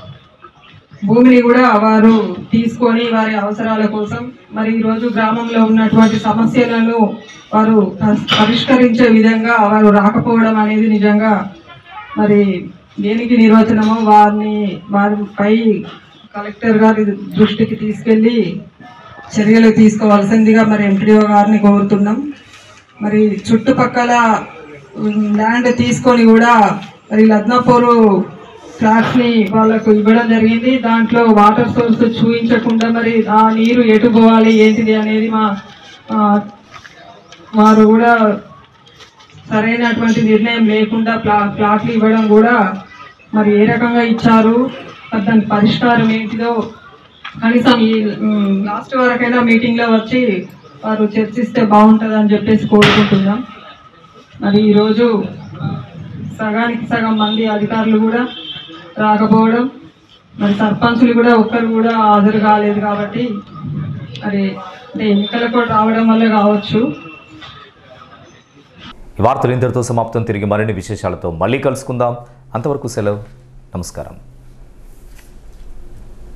భూమిని కూడా వారు తీసుకొని వారి అవసరాల కోసం మరి ఈరోజు గ్రామంలో ఉన్నటువంటి సమస్యలను వారు ప- పరిష్కరించే విధంగా వారు రాకపోవడం అనేది నిజంగా మరి దేనికి నిర్వచనమో వారిని వారిపై కలెక్టర్ గారి దృష్టికి తీసుకెళ్ళి చర్యలు తీసుకోవాల్సిందిగా మరి ఎంపీడీఓ గారిని కోరుతున్నాం మరి చుట్టుపక్కల ఉమ్, ల్యాండ్ తీసుకొని కూడా మరి లద్నాపూరు ఫ్లాట్స్ ని వాళ్ళకు ఇవ్వడం జరిగింది దాంట్లో వాటర్ సోర్స్ చూపించకుండా మరి ఆ నీరు ఎటు పోవాలి ఏంటిది అనేది మా ఆ, వారు కూడా సరైనటువంటి నిర్ణయం లేకుండా ప్లా ప్లాట్లు ఇవ్వడం కూడా మరి ఏ రకంగా ఇచ్చారు మరి దాని పరిష్కారం ఏంటిదో కనీసం ఈ ఉమ్, లాస్ట్ వరకైనా మీటింగ్ లో వచ్చి వారు చర్చిస్తే బాగుంటుంది అని చెప్పేసి కోరుకుంటున్నాం మరి ఈరోజు సగానికి సగం మంది అధికారులు కూడా రాకపోవడం మరి సర్పంచులు కూడా ఒక్కరు కూడా హాజరు కాలేదు కాబట్టి మరి అంటే ఎన్నికలకు కూడా రావడం వల్ల కావచ్చు ఈ వార్తలు ఇంతటితో సమాప్తం తిరిగి మరిన్ని విశేషాలతో మళ్ళీ కలుసుకుందాం అంతవరకు సెలవు నమస్కారం